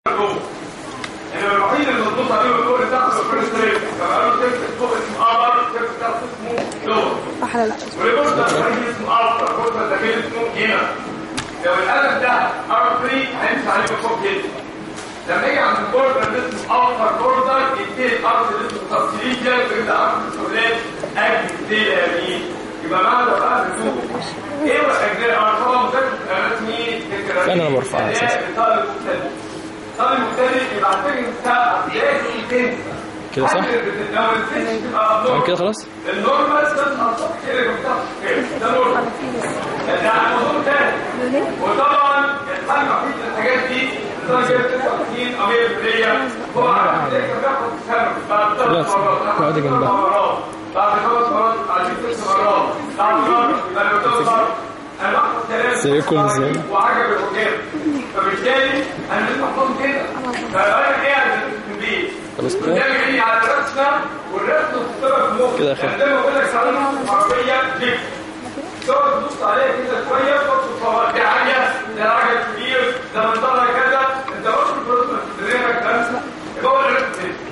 جوه يعني الوحيد اللي مضبوط عليه الكور بتاعته الفيرست ريت فقالوا تكتب فوق اسمه ابر تكتب تحت اسمه لور صح لا لا والريبورت ده الوحيد اسمه الفا الريبورت ده كده اسمه هنا لو القلم ده ار 3 هيمشي عليه فوق كده لما يجي عند البوردر اللي اسمه الفا بوردر يبتدي الارض اللي اسمه سبسيليجيا ويبدا ارض السولات اجل دي اليمين يبقى معنى بقى الهدوء ايه والاجزاء انا طبعا مذاكره رسمي أنا برفعها أساساً. طالب مبتدئ طالب مبتدئ يبقى محتاج تسقف لازم تنسى كده صح؟ لو الفيش تبقى تمام كده خلاص النورمال تطلع صح كده يبقى بتاعت كده ده نورمال ده موضوع تاني وطبعا الحل الوحيد للحاجات دي درجة 69 أو 100% هو عارف ازاي كان بياخد سنة بعد ثلاث خلاص، مرات اقعدي جنبها. مرات بعد خمس مرات بعد ست مرات بعد مرة بعد ثلاث مرات أنا باخد ثلاث سيكون ازاي؟ وعجب الحكام فبالتالي أنا لازم أحفظه كده فأنا قاعد في البيت خلاص كده؟ قدامي عيني على الرسمة والرسمة بتبقى في مخي كده أخف. يعني زي ما بقول لك ساعات عربية جيب تقعد تبص عليها كده شويه تحط صور دي عاليه ده راجل كبير ده منظرها كذا انت قلت البروتوكول تدريبك بس يبقى هو الرسم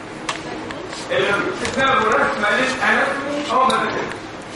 كده الاستثناء والرسم قالت انا هو ما ده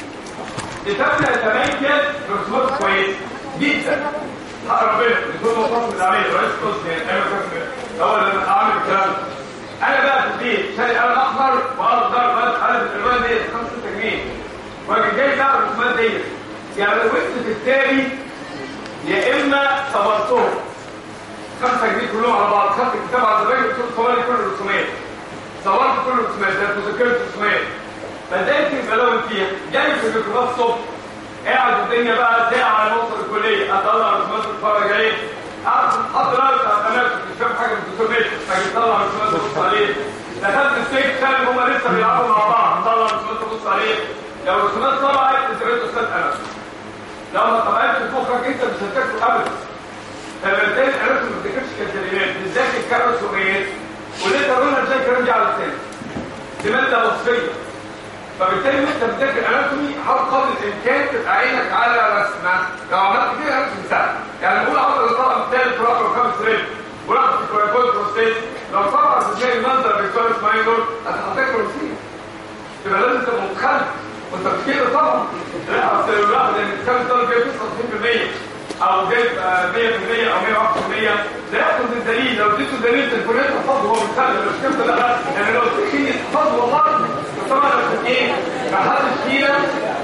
تتبدا تبين رسومات كويس جدا حق ربنا يكون مصطفى العميل رئيس قسم يعني ايوه كده هو اللي عامل الكلام ده. انا بقى في البيت شاري قلم احمر واخضر بس قلم الالوان دي 5 جنيه واجي جاي بقى الرسومات ديت يعني لو وقفت في التالي يا اما صورتهم خمسة جنيه كلهم على بعض خدت الكتاب على الزباين قلت له صور لي كل الرسومات صورت كل الرسومات ده مذكرة الرسومات فازاي تبقى لو فيها جاي في الميكروباص الصبح قاعد الدنيا بقى ساعة على نص الكلية اطلع رسومات الفرج عليه قعدت حط رأس على قناة مش فاهم حاجة من الرسومات فاجي اطلع رسومات ابص عليه دخلت السيف كان هما لسه بيلعبوا مع بعض اطلع رسومات ابص عليه لو الرسومات طلعت انت بقيت استاذ انس لو ما طلعتش في مخك انت مش هتذاكره ابدا فبالتالي عرفت ما تذاكرش كالكلمات بتذاكر كرسومات ولسه قلنا ازاي الكلام دي على لسانك دي ماده وصفيه فبالتالي وانت بتذاكر اناتومي حاول قدر الامكان تبقى عينك على رسمه لو عملت كده رسم سهل يعني نقول عضله الطرف الثالث ورقم خمس رجل ورقم الكويكول بروستيت لو طبعا تلاقي المنظر بالكويس ماينور هتحتاج روتين تبقى لازم تبقى متخلف وانت مش كده طبعا لا اصل الواحد اللي بيتكلم ده جايب 99% او جايب آه، 100% او 101% لا ياخد الدليل لو اديته دليل تليفونات تحفظه هو متخلف مش كده لا يعني لو تيجي تحفظه والله طبعا لو ايه ما حدش فينا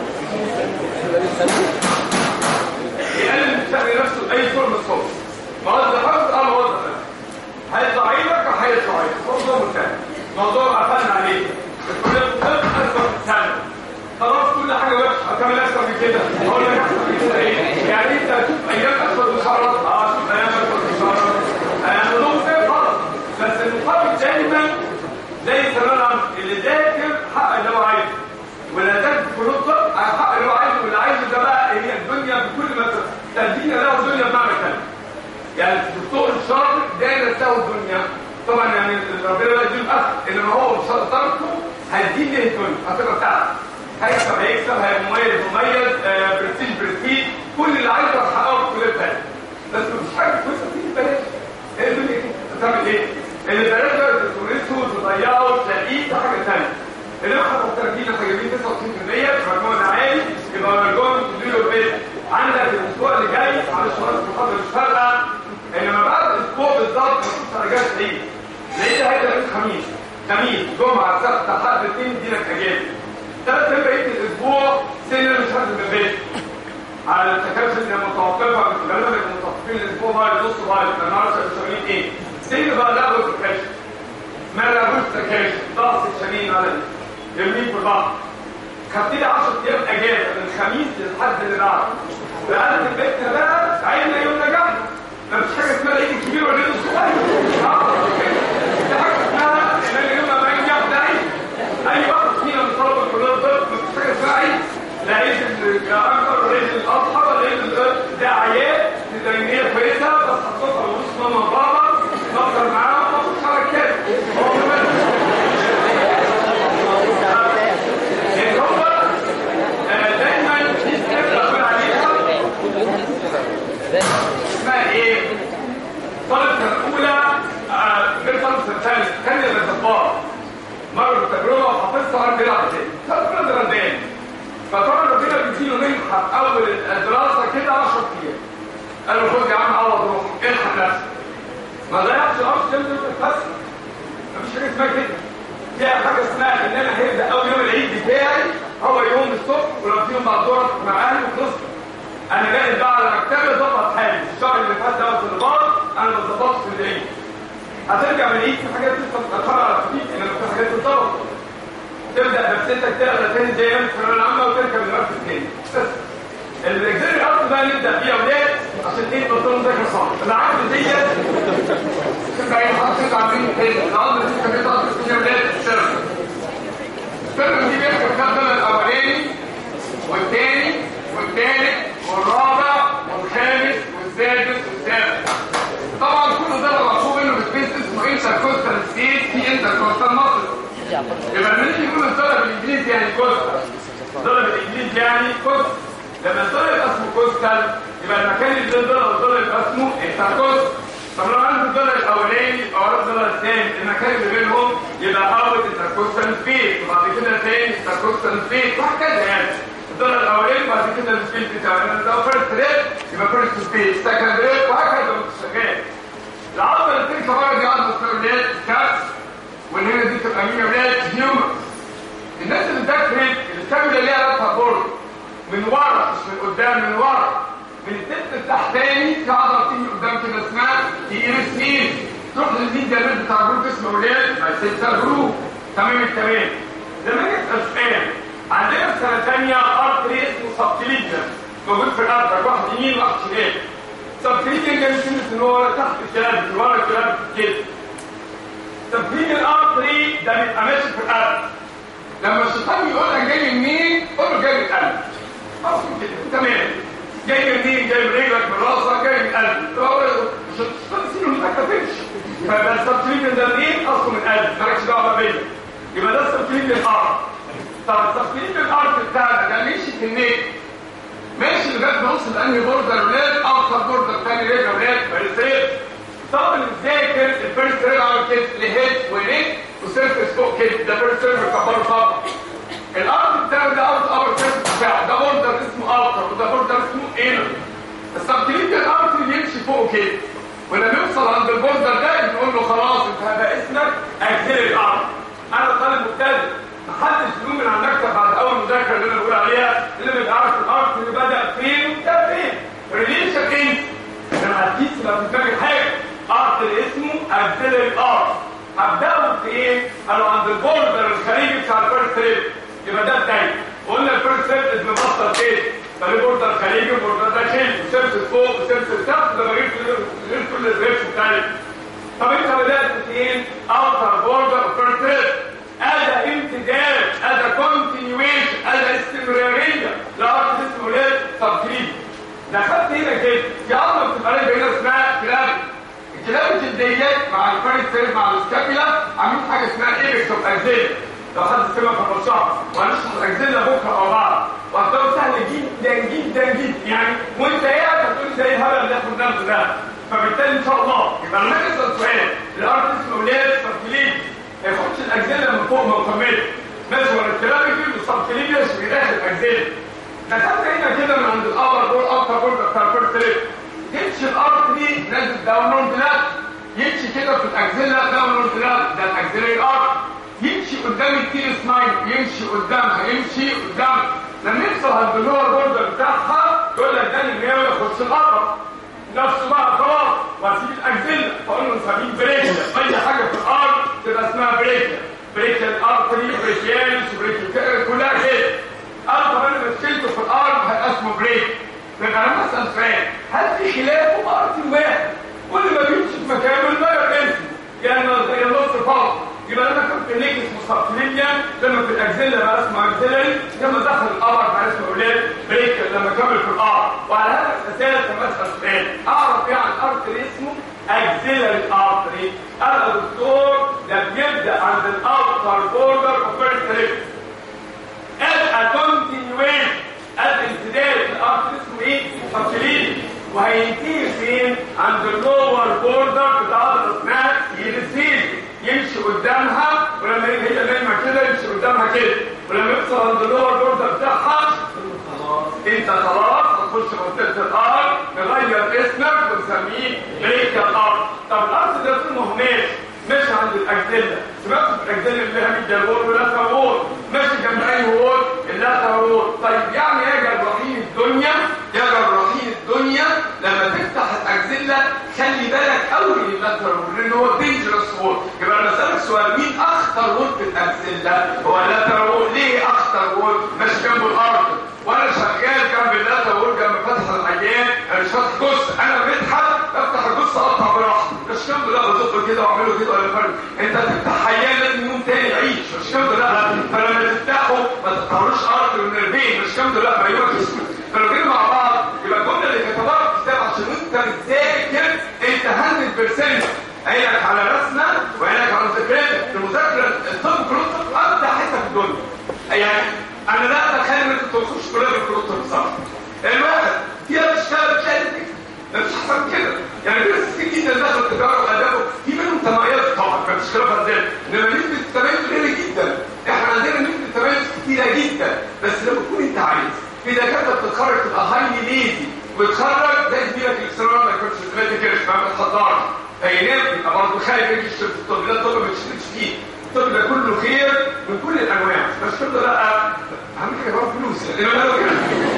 يقلل من شأن نفسه اي صوره من الصوت ما هو ده حفظ اه هو ده هيطلع عينك وهيطلع عينك موضوع منتهي موضوع قفلنا عليه الكليه بتطلع اكثر من سنه خلاص كل حاجه وحشه هتعمل اكثر من كده هقول لك اكثر من كده ايه يعني انت هتشوف ايام اكثر من شهر اه شوف ايام اكثر من شهر يعني نظام فيه غلط بس المقابل دايما زي الثانويه العامه اللي ذاكر حق اللي هو عايزه واللي ذاكر في الطب حق اللي هو عايزه واللي عايزه ده بقى هي الدنيا بكل ما تدينا له الدنيا بمعنى كلمه يعني الدكتور الشاطر دايما له الدنيا طبعا يعني ربنا بقى يديله الاخر انما هو شطارته هتدين له الدنيا هتبقى بتاعته هيكسب هيكسب هيبقى مميز مميز آه، برستيج برستيج كل اللي عايزه هتحققه في كل الثانيه بس مفيش حاجه كويسه تيجي ببلاش هي الدنيا كده هتعمل ايه؟ اللي بلاش بقى تورثه تضيعه تلاقيه ده حاجه ثانيه اللي احنا مختلفين احنا جايبين 99% مجموع عالي يبقى مرجون تديله البيت عندك الاسبوع اللي جاي على الشهر المحاضره مش فارقه انما بعد اسبوع بالظبط مفيش درجات عيد لقيت هيدا يوم خميس خميس جمعه سبت حد الاثنين دينك اجازه ثلاث ايام بقيه الاسبوع سنه مش هنزل من البيت على التكاليف اللي متوقفه غالبا اللي متوقفين الاسبوع بقى نص بقى ما نعرفش شغالين ايه سنه بقى لا بس الكشف ما لهوش تكاشف ضغط الشمين على يرميه في البحر خدت لي 10 ايام اجازه من الخميس للحد اللي بعده بقى البيت بقى عيننا يوم نجحنا ما فيش حاجه اسمها العيد الكبير والعيد الصغير في حاجه اسمها ان اليوم ما ينجح ده عيد اي واحد فينا من طلبه الكليه الطب ما فيش حاجه اسمها عيد لا عيد الاكبر ولا عيد الاضحى ولا عيد ال- ده اعياد دينيه كويسه بس هتصفى ونص ماما وبابا نفكر معاهم ما فيش حاجه كده هو بس ان هو آه، دايما في ستيب بقول عليها اسمها ايه؟ طالب سنه اولى هتأول الدراسة كده 10 ايام قال له خد يا عم عوض روح الحق نفسك ما ضيعش الارض تنزل تتفسح مفيش حاجه اسمها كده في حاجه اسمها ان انا هبدا اول يوم العيد بتاعي هو يوم الصبح ولو في يوم بعد الظهر مع اهلي وخلصت انا جاي بقى على مكتبي اظبط حالي الشهر اللي فات ده في البار انا ما ظبطتش في العيد هترجع من العيد في حاجات لسه متاخره على خفيف انما في حاجات تتظبط تبدا نفسيتك تقرا تاني زي ما انت في الثانويه العامه وتركب المركز تاني بس الاجزاء الارض بقى نبدا فيها اولاد عشان ايه بطلوا مذاكره صح العقد ديت تبقى ايه حاطط عاملين كده العقد دي كانت بتقعد في اولاد الشركه الشركه دي بيحكي الكابتن الاولاني والثاني والثالث والرابع والخامس والسادس والسابع طبعا كل ده مطلوب منه بالبيس اسمه انتركوستال ستيت في انتركوستال مصر يبقى لما نيجي نقول الطلب الانجليزي يعني كوستال الطلب الانجليزي يعني كوستال لما الضلع يبقى اسمه كوستال يبقى المكان اللي بين الضلع والضلع يبقى اسمه انتركوست طب لو عندي الضلع الاولاني او عندي الضلع الثاني المكان اللي بينهم يبقى اول انتركوستال سبيس وبعد كده ثاني انتركوستال سبيس وهكذا يعني الضلع الاولاني بعد كده السبيس بتاعه لما ده فيرست ريت يبقى فيرست سبيس سكند ريت وهكذا وانت شغال العضله اللي بتنسى بره دي عضله الولاد كاس والهنا دي تبقى مين يا ولاد هيومن الناس اللي بتاكل الكاميرا اللي هي راسها بورد من ورا مش من قدام من ورا من التلت التحتاني في عضله تيجي قدام كده اسمها تيرس مين تروح للميد جانب بتاع جروب اسمه ولاد سلسله جروب تمام التمام لما نسال سؤال عندنا في سنه ثانيه ارتري اسمه سبتليجن موجود في الارتر واحد يمين واحد شمال سبتليجن جاي من ان هو تحت الكلام في ورا الكلام كده سبتليجن ارتري ده بيبقى ماشي في الارض لما الشيطان يقول لك جاي منين قول له جاي من القلب اصلا كده تمام جاي منين جاي من رجلك من راسك جاي من قلبك مش هتستنسينه ما تكتبش فيبقى السبتليجن ده منين اصله من قلب مالكش دعوه بيا يبقى ده السبتليجن الارض طب السبتليجن الارض بتاعنا ده ماشي في النيك ماشي لغايه ما وصل انهي بوردر ولاد اكتر بوردر ثاني رجل ولاد فيرست طب نذاكر الفيرست ريل عامل كده لهيد ونيك وسيرفس فوق كده ده فيرست ريل بيكبره طبعا الارض بتاعه ده اوت ابر سيرفس بتاعه ده بوردر اسمه اوتر وده بوردر اسمه انر السبتليجن الارض يمشي فوق كده ولما يوصل عند البوردر ده نقول له خلاص انت هيبقى اسمك اجزيل الارض انا طالب مبتدئ محدش يقوم من على المكتب بعد اول مذاكره اللي انا بقول عليها اللي بيبقى عارف الارض اللي بدا فين وانتهى فين ريليشن انت انا هديك لو في دماغي حاجه ارض اللي اسمه اجزيل الارض هبداهم في ايه؟ قالوا عند البوردر الخارجي بتاع الفيرست ريب يبقى ده الدايره وقلنا الفيرست ريب اسم مبسط ايه؟ فليه بوردر خارجي وبوردر داخلي وسيرفس فوق وسيرفس تحت ده بجيب غير كل الريبس بتاعتي طب انت بدات فين؟ اوتر بوردر فيرست ريب هذا امتداد هذا كونتينيويشن هذا استمراريه لارض اسمه ليه؟ تبكير دخلت هنا كده في عضله بتبقى هنا اسمها كلاب الكلاب الجلديات مع الفريق مع السكابيلا عاملين حاجه اسمها ايبكس اوف اكزيلا لو حد سمع في الشهر وهنشرح الاكزيلا بكره مع بعض وهتلاقوا سهل جدا جدا جدا يعني وانت قاعد هتقول زي الهبل اللي ياخد نفسه ده فبالتالي ان شاء الله يبقى لما نسال سؤال الارض اسمه ولاد سبتليج ما ياخدش الاكزيلا من فوق ما مكمله ماشي ولا الكلام يجي بالسبتليج مش بيدخل الاكزيلا دخلت هنا كده من عند الابر دول اكتر دول بتاع الفيرست يمشي الارض دي نازل داونورد بلاد يمشي كده في الاكزيلا داونورد بلاد ده الاكزيلا الارض يمشي قدام التير سمايل يمشي قدامها يمشي قدام لما يوصل عند اللور بوردر بتاعها يقول لك ده الناوي يخش الارض نفسه بقى خلاص واسيب الاكزيلا فاقول له نسميه بريكيا اي حاجه في الارض تبقى اسمها بريكيا بريكيا الارتري بريكيانس بريكيا كلها كده ارض انا مشكلته في الارض هيبقى اسمه بريك يبقى انا مثلا سؤال هل في خلاف وارض واحد كل ما بيمشي في مكانه الميه اسمه يعني زي النص فاضي يبقى لما كنت في نيك اسمه سبتلينيا لما في الاكزيلا بقى اسمه اكزيلري لما دخل الارض بقى اسمه اولاد بريك لما كمل في الارض وعلى هذا الاساس لما اسال سؤال اعرف ايه عن الارتري اسمه اكزيلري ارتري انا دكتور ده بيبدا عند الاوتر بوردر اوف فيرست ريب as a continuation الامتداد الارض اسمه ايه؟ سبتلين وهينتهي فين؟ عند اللور بوردر بتاع اسمها يلسين يمشي قدامها ولما هي نايمه كده يمشي قدامها كده ولما يوصل عند اللور بوردر بتاعها خلاص انت افرض انه ماشي ماشي عند الاجزله سمعت الاجزله اللي هي الجلبول ولا تقول ماشي جنب اي وول لا تقول طيب يعني يا جراحين الدنيا يا جراحين الدنيا لما تفتح الاجزله خلي بالك قوي من اللاترال لان هو دينجرس وول يبقى انا اسالك سؤال مين اخطر وول في الاجزله هو اللاترال وول ليه اخطر وول ماشي جنب الارض وانا شغال جنب اللاترال وول جنب فتح العيان انا مش فاتح جثه انا بضحك بفتح الجثه اقطع براحتي مش جنب لا بزق كده واعمله كده ولا فرق انت تفتح عيان لازم يقوم تاني يعيش مش جنب لا فلما تفتحه ما تقطعلوش ارض والنرفين مش جنب لا ما يبقى فلو جينا مع بعض يبقى الجمله اللي كتبها في الكتاب عشان انت بتذاكر انت 100% عينك على رسمه وعينك على مذاكرتك المذاكره الطب كله ابدا حته في الدنيا يعني انا لا اتخيل ان انت تخش كليه بالكروت بصراحه الواحد فيها اشكال بتلاقي مش احسن كده يعني في ناس كتير جدا دخلوا التجاره وادابه في منهم تميز طبعا ما فيش خلاف على ذلك انما نسبه التميز قليله جدا احنا عندنا نسبه التميز كتيره جدا بس لما تكون انت عايز في دكاتره بتتخرج تبقى هايلي ليزي وتخرج زي زميلك الاكسترنال ما يكونش زميلك كده ما بتحضرش فينام يبقى برضه خايف يجي يشتغل في الطب لا الطب ما يشتغلش فيه الطب ده كله خير من كل الانواع بس كله لا اهم حاجه هو فلوس يعني لو كده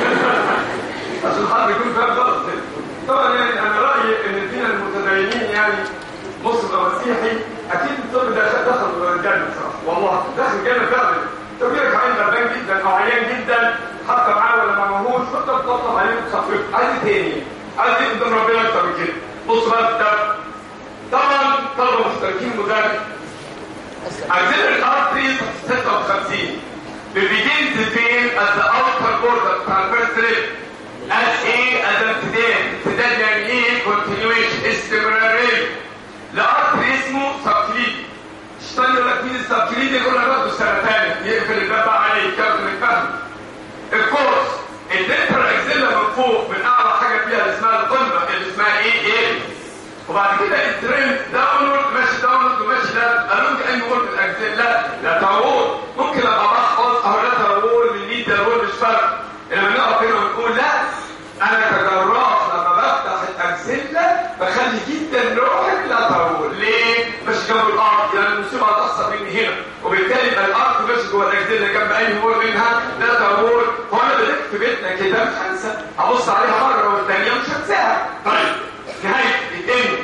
عشان حد يكون فاهم غلط طبعا يعني انا رايي ان فينا المتدينين يعني مسلم او مسيحي اكيد الطب ده دخل الجنه بصراحه والله دخل الجنه فعلا تفكيرك عين غلبان جدا او عيان جدا حتى معاه ولا ما معهوش فانت بتطلب عليه وتصفيه عايز إيه تاني عايز ايه قدام ربنا اكتر من كده بص بقى الكتاب طبعا طلبه مشتركين مدرب عايزين الارتري 56 begins the pain at the outer border بتاع الفيرست ريب as ايه as امتداد امتداد يعني ايه continuation استمرارية الارتري اسمه سبكليدي الشيطان يقول لك مين السبكليدي يقول لك برضه سنه ثانيه يقفل الباب عليه كابتن الفهم الكورس الدنتر اكزيلا من فوق من اعلى حاجه فيها اللي اسمها القمه اللي اسمها ايه ايه وبعد كده الترند داونورد ماشي داونورد وماشي ده قالوا لي اي وول في الاجزاء لا لا تاول ممكن ابقى بحفظ اهو لا تاول من ليد تاول مش فارق لما نقف هنا ونقول لا انا كجراح لما بفتح الاجزله بخلي جدا روحك لا تاول ليه؟ مش جنب الارض يعني المصيبه هتاثر مني هنا وبالتالي يبقى الارض مش جوه الاجزله جنب اي وول منها لا تاول هو انا بدأت في بيتنا كده مش هنسى ابص عليها مره والثانيه مش هنساها طيب نهايه الدنيا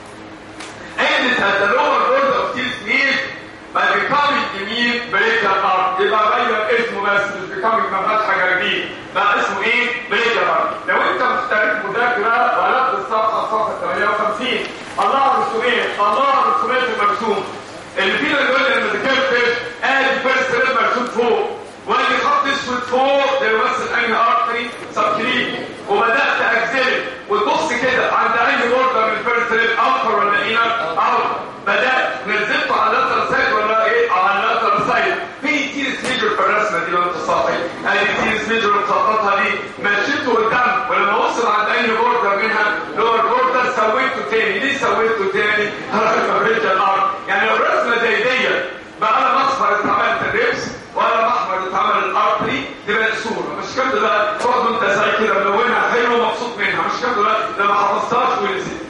ended at the lower border of this meat by becoming the meat breaker art يبقى غير اسمه بس مش becoming ما بقاش حاجه جديده بقى اسمه ايه breaker art لو انت مشترك مذاكره غلطت الصفحه صفحه 58 الله الرسومات الله الرسومات المرسوم اللي فينا يقول لي انا ما ذاكرتش ادي فيرست ريب مرسوم فوق وادي خط اسود فوق ده يمثل انهي ارتري سبكليدي وبدات اجزله وتبص كده عند اي بوردر من الفيرست ريب اوتر ولا انر اوتر بدات نزلته على اللاتر سايد ولا ايه على اللاتر سايد في تيرس ميجر في الرسمه دي لو انت صاحي ادي تيرس ميجر مخططها دي مشيته قدام ولما وصل عند اي بوردر منها لور بوردر سويته تاني ليه سويته تاني حركه بريدج الارض يعني لو الرسمه زي دي بقى انا مصفر اتعملت الريبس ولا محمر اتعمل الارتري تبقى صوره مش كده بقى تقعد انت زي كده ملونها حلو ومبسوط منها مش كده بقى لما حفظتهاش ونسيت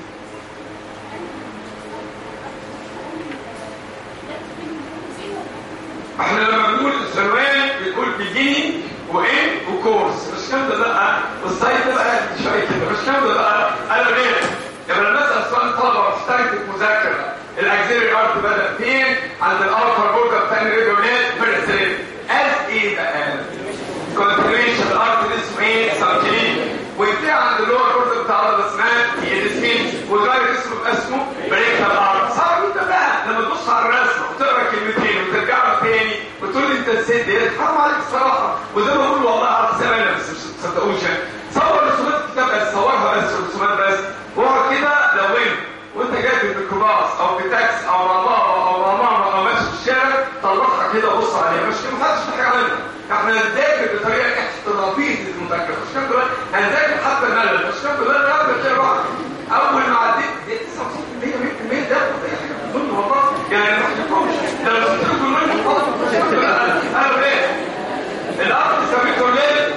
احنا لما بنقول الثانويه بنقول بيجيني وايه وكورس مش كده لا والسايت ده بقى شويه كده مش كده بقى انا ليه يبقى لما اسال سؤال طلبه محترفه مذاكره الاكزيري ارت بدا فين عند الاوتر بوردر بتاع الريجولات فيرست از ايه بقى كونتريشن الارت اسمه ايه ساركلين ويبتدي عند اللور بوردر بتاع الرسمات هي اسمين وغير اسمه اسمه بريك الارت صار انت بقى لما تبص على الرسمه وتقرا كلمتين وترجع له تاني وتقول انت نسيت ايه حرام عليك الصراحه وزي ما بقول والله على سنه بس مش تصدقوش يعني صور رسومات الكتاب بس صورها بس رسومات بس واقعد كده لونه وانت جاي في الميكروباص او في تاكسي او رمامه او رمامه او ماشي في الشارع طلعها كده وبص عليها مش ما حدش في حاجه منها احنا هنذاكر بطريقه احترافيه المذاكره مش كده بقى هنذاكر حتى الملل مش كده بقى لا بتلاقي بعض اول ما عديت دي 99% 100% ده اي حاجه من ضمن والله يعني ما تحكمش ده لو قلت لكم منهم انا ايه الارض سميته ليه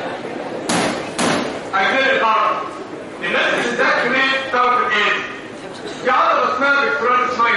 اجل الارض الناس اللي ذاكرت تعرف ايه في عضله اسمها بكتورال سمايل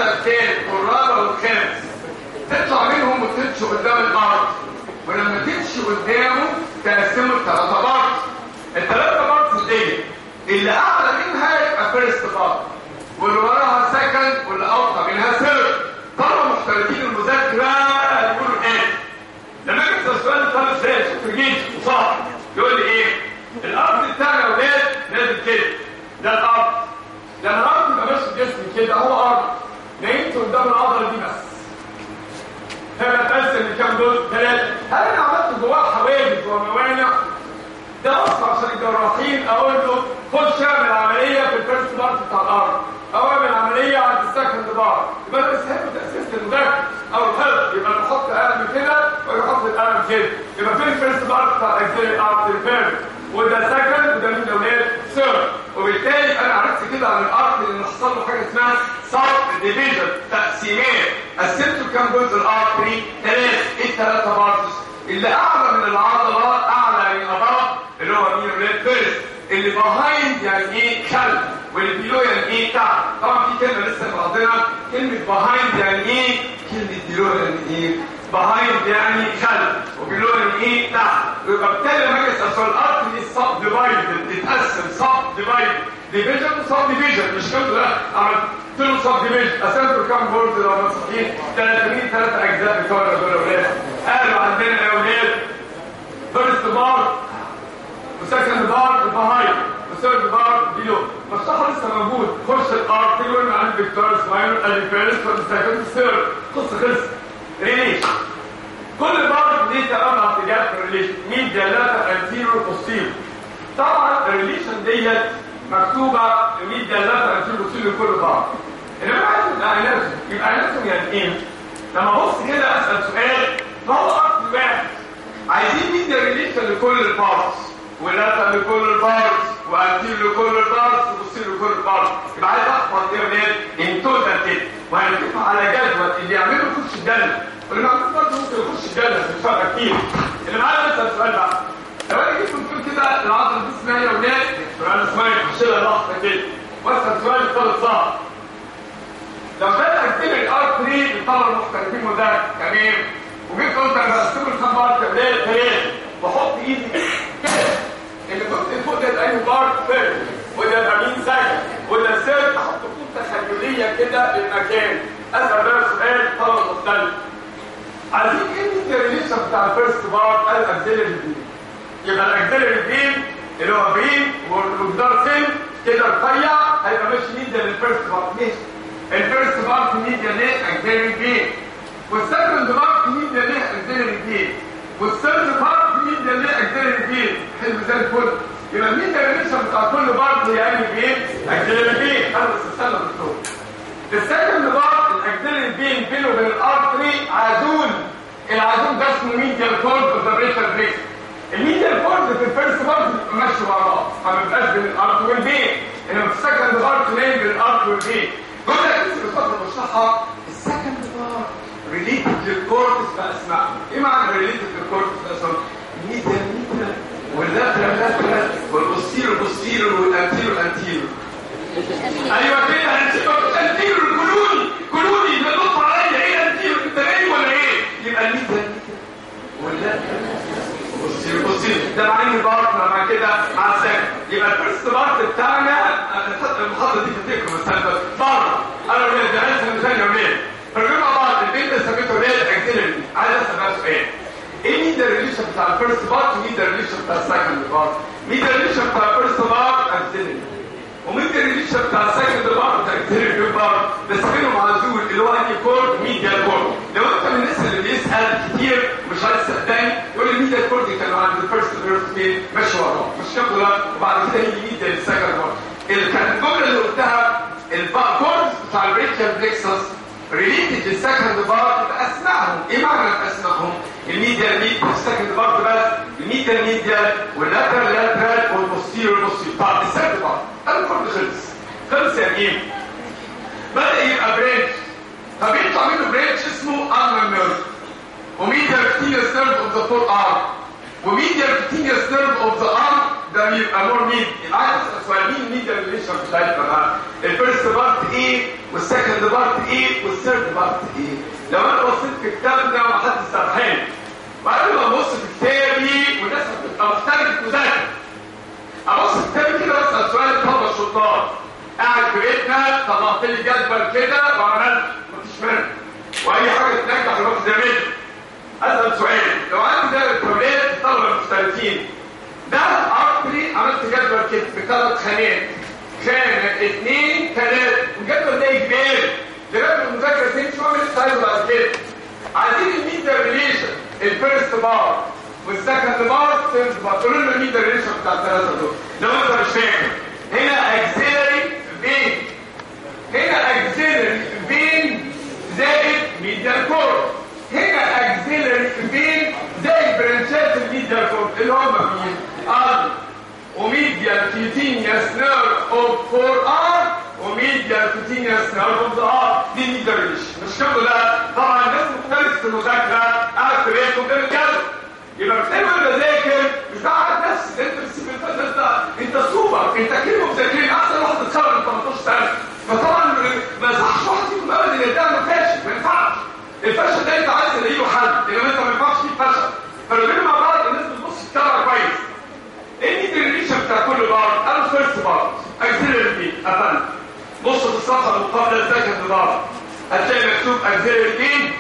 يبدا الثالث والرابع والخامس تطلع منهم وتمشي قدام الارض ولما تمشي قدامه تقسمه لثلاثه بارت الثلاثه بارت دي اللي اعلى منها يبقى فيرست بارت واللي وراها سكند واللي اوطى منها ثيرد طلبه محترفين المذاكره يقولوا ايه لما اجي اسال سؤال الطالب ازاي شوف جيت وصح يقول لي ايه الارض بتاعنا يا اولاد نازل كده ده الارض لما الارض يبقى ماشي بجسم كده هو ارض نمت قدام العضله دي بس هنا تقسم لكام دول ثلاثه هل انا عملت جواه حواجز وموانع ده اصلا عشان الجراحين اقول له خش اعمل عمليه في الفيرست بارت بتاع الارض او اعمل عمليه عند السكند بارت يبقى انا بستحب تاسيس المذاكره او الخلق يبقى بحط قلم كده ويحط القلم كده يبقى فين الفيرست بارت بتاع الاكسيل ارت الفيرست وده سكند وده مين اولاد سير وبالتالي انا عرفت كده عن الارت ان حصل له حاجه اسمها سب ديفيجن تقسيمات قسمته كام جزء الارتري ثلاث ايه الثلاثه بارتس اللي اعلى من العضله اعلى من الاباط اللي هو مين اولاد فيرست اللي بيهايند يعني ايه خلف واللي بيلو يعني ايه تحت طبعا في كلمه لسه بعضنا كلمه بيهايند يعني ايه كلمه بيلو يعني ايه بيهايند يعني خلف وبيلو يعني ايه تحت يبقى بالتالي لما اجي اسال سؤال الارض دي سب ديفايد تتقسم سب ديفايد ديفيجن وسب ديفيجن مش كده لا عملت له سب ديفيجن قسمته كام بورد لو مصحيين 30 ثلاث اجزاء بتوع دول اولاد قالوا عندنا يا اولاد فيرست بار وسكند بار وبهايند وثيرد بار بيلو مصطفى لسه موجود خش الارض تقول من عند فيكتور اسماعيل ادي فيرست والسكند ثيرد قصه خلص ريليشن كل بار ليه اربع اتجاهات في الريليشن مين جلاتا انتيرو بوستيرو طبعا الريليشن ديت مكتوبه مين جلاتا انتيرو بوستيرو لكل بار انما عايز يبقى نفسه يبقى نفسه يعني ايه لما ابص كده اسال سؤال فهو ارض واحد عايزين مين ريليشن لكل البارتس ولاتا لكل البارتس وانتير لكل البارتس وبصير لكل البارتس يبقى عايز احفظ ايه ولاد ان توتال كده وهنتفق على جدول اللي يعمله يخش الجنه واللي ما عملوش برضه ممكن يخش الجنه مش فارقه كتير اللي معايا بسال سؤال بقى لو انا جيت قلت كده العضله دي اسمها ايه يا ولاد؟ انا اسمها يخش لها لحظه كده واسال سؤال الطالب صعب لو بدأ اكتب الار 3 للطلبه المحترفين وده تمام وجيت قلت انا بقسمه لكام بارت ثلاث ثلاث واحط ايدي كده اللي كنت فوق ده اي بارت فيرست وده يبقى مين سكند وده سيرت احط خطوط تخيليه كده للمكان اسال بقى سؤال طلبه مختلف عايزين ايه الريليشن بتاع الفيرست بارت الاكسلري بين يبقى الاكسلري بين اللي هو بين والجدار فين كده رفيع هيبقى ماشي ميديا للفيرست بارت ماشي الفيرست بارت ميديا ليه اكسلري بين والسكند بارت ميديا ليه اكسلري بين والثيرد بارت ميديا ليه اكسلري بين حلو زي الفل يبقى الميديا ريليشن بتاع كل بارت هي انهي بين اكسلري بين انا بس استنى دكتور السكند بارت الاكسلري بين بينه وبين الارتري عزول العزول ده اسمه ميديال كورد اوف ذا بريشر بريك الميديال كورد في الفيرست بارت بيبقى ماشي مع بعض ما بيبقاش بين الارت والبين انما في السكند بارت نايم بين الارت والبين دول اللي بتفضل بشرحها السكند بارت ريليتد للكورتس باسمائهم ايه معنى ريليتد للكورتس باسمائهم ميديال ميديال واللاترال لاترال والبوستيرو بوستيرو والانتيرو انتيرو ايوه كده هنسيبك انتيرو كلوني كلوني ده نط عليا ايه انتيرو انت نايم ولا ايه يبقى الميديال واللاترال بوستيرو بوستيرو ده معنى البارت مع كده مع السكن يبقى الفيرست بارت بتاعنا المحاضره دي تفتكروا بس بره انا ولاد ده لازم ثانيه ولاد فالجمع بعض البيت اللي سميته ولاد اكسلري عايز اسال بقى سؤال ايه مين ده الريليشن بتاع الفيرست بارت ومين ده الريليشن بتاع السكند بارت مين ده الريليشن بتاع الفيرست بارت اكسلري ومين ده الريليشن بتاع السكند بارت اكسلري بارت بس بينهم عزول اللي هو انهي كورد ميديا كورد لو انت من الناس اللي بيسال كتير مش عايز تصدقني يقول لي ميديا كورد كانوا عند الفيرست بيرست فين ماشي وراه مش كده لا وبعد كده يجي ميديا السكند بارت اللي كانت الجمله اللي قلتها الكورد بتاع البريكشن بليكسس ريليتد للسكند بارت باسمائهم ايه معنى باسمائهم الميديا الميديا السكند بارت بس الميديا الميديا واللاترال لاترال والبوستيريور بوستيريور طب السكند بارت الكورد خلص خلص يعني ايه بدا يبقى بريدج فبيطلع منه بريدج اسمه ارم نيرف وميديا كتينيوس نيرف اوف ذا فور ارم وميديا كتينيوس نيرف اوف ذا ارم ده بيبقى مور ميد يبقى عايز اسال سؤال مين ميديا ريليشن بتاعتنا بقى الفيرست بارت ايه والسكند بارت ايه والثيرد بارت ايه لو انا بصيت في كتابنا وحد سرحان وقبل ما ابص في كتابي والناس هتبقى محتاجه مذاكره ابص في كتابي كده بسال سؤال الطلبه الشطار قاعد في بيتنا طلعت لي جدول كده وعملت مفيش منه واي حاجه تنجح الوقت زي اسال سؤال لو عندي ده التوليد الطلبه المختلفين ده ارتري عملت جدول كده بثلاث خانات خانه اثنين ثلاثه والجدول ده كبير لغايه المذاكره تمشي واعمل ستايل بعد كده عايزين الميديا ريليشن الفيرست بار والسكند بار الثيرد بار قولوا لنا الميديا ريليشن بتاع الثلاثه دول لو انت مش فاكر هنا اكسيلري فين هنا اكسيلري فين زائد ميديا كور هنا اكسيلري فين زائد برانشات الميديا كور اللي هم مين؟ ار وميديا كيتينيوس نيرف اوف 4 ار وميديا كيتينيوس نيرف اوف ذا ار دي ميديا ريليشن مش كده لا طبعا الناس مختلف في المذاكره قاعد في بيته ده الجدول يبقى بتعمل بذاكر مش بعد نفسك انت بتسيب انت انت سوبر انت كده مذاكرين احسن واحد اتخرج من 18 سنه فطبعا ما يصحش واحد فيكم ابدا يدعم فاشل ما ينفعش الفشل ده انت عايز تلاقي له حل انما انت ما ينفعش فيه فشل فلو جينا مع بعض الناس بتبص تتابع كويس ايه الديفينيشن بتاع كل بار انا فيرست بار اكسلري بي قفل بص في الصفحه المقابله سكند بار هتلاقي مكتوب اكسلري بي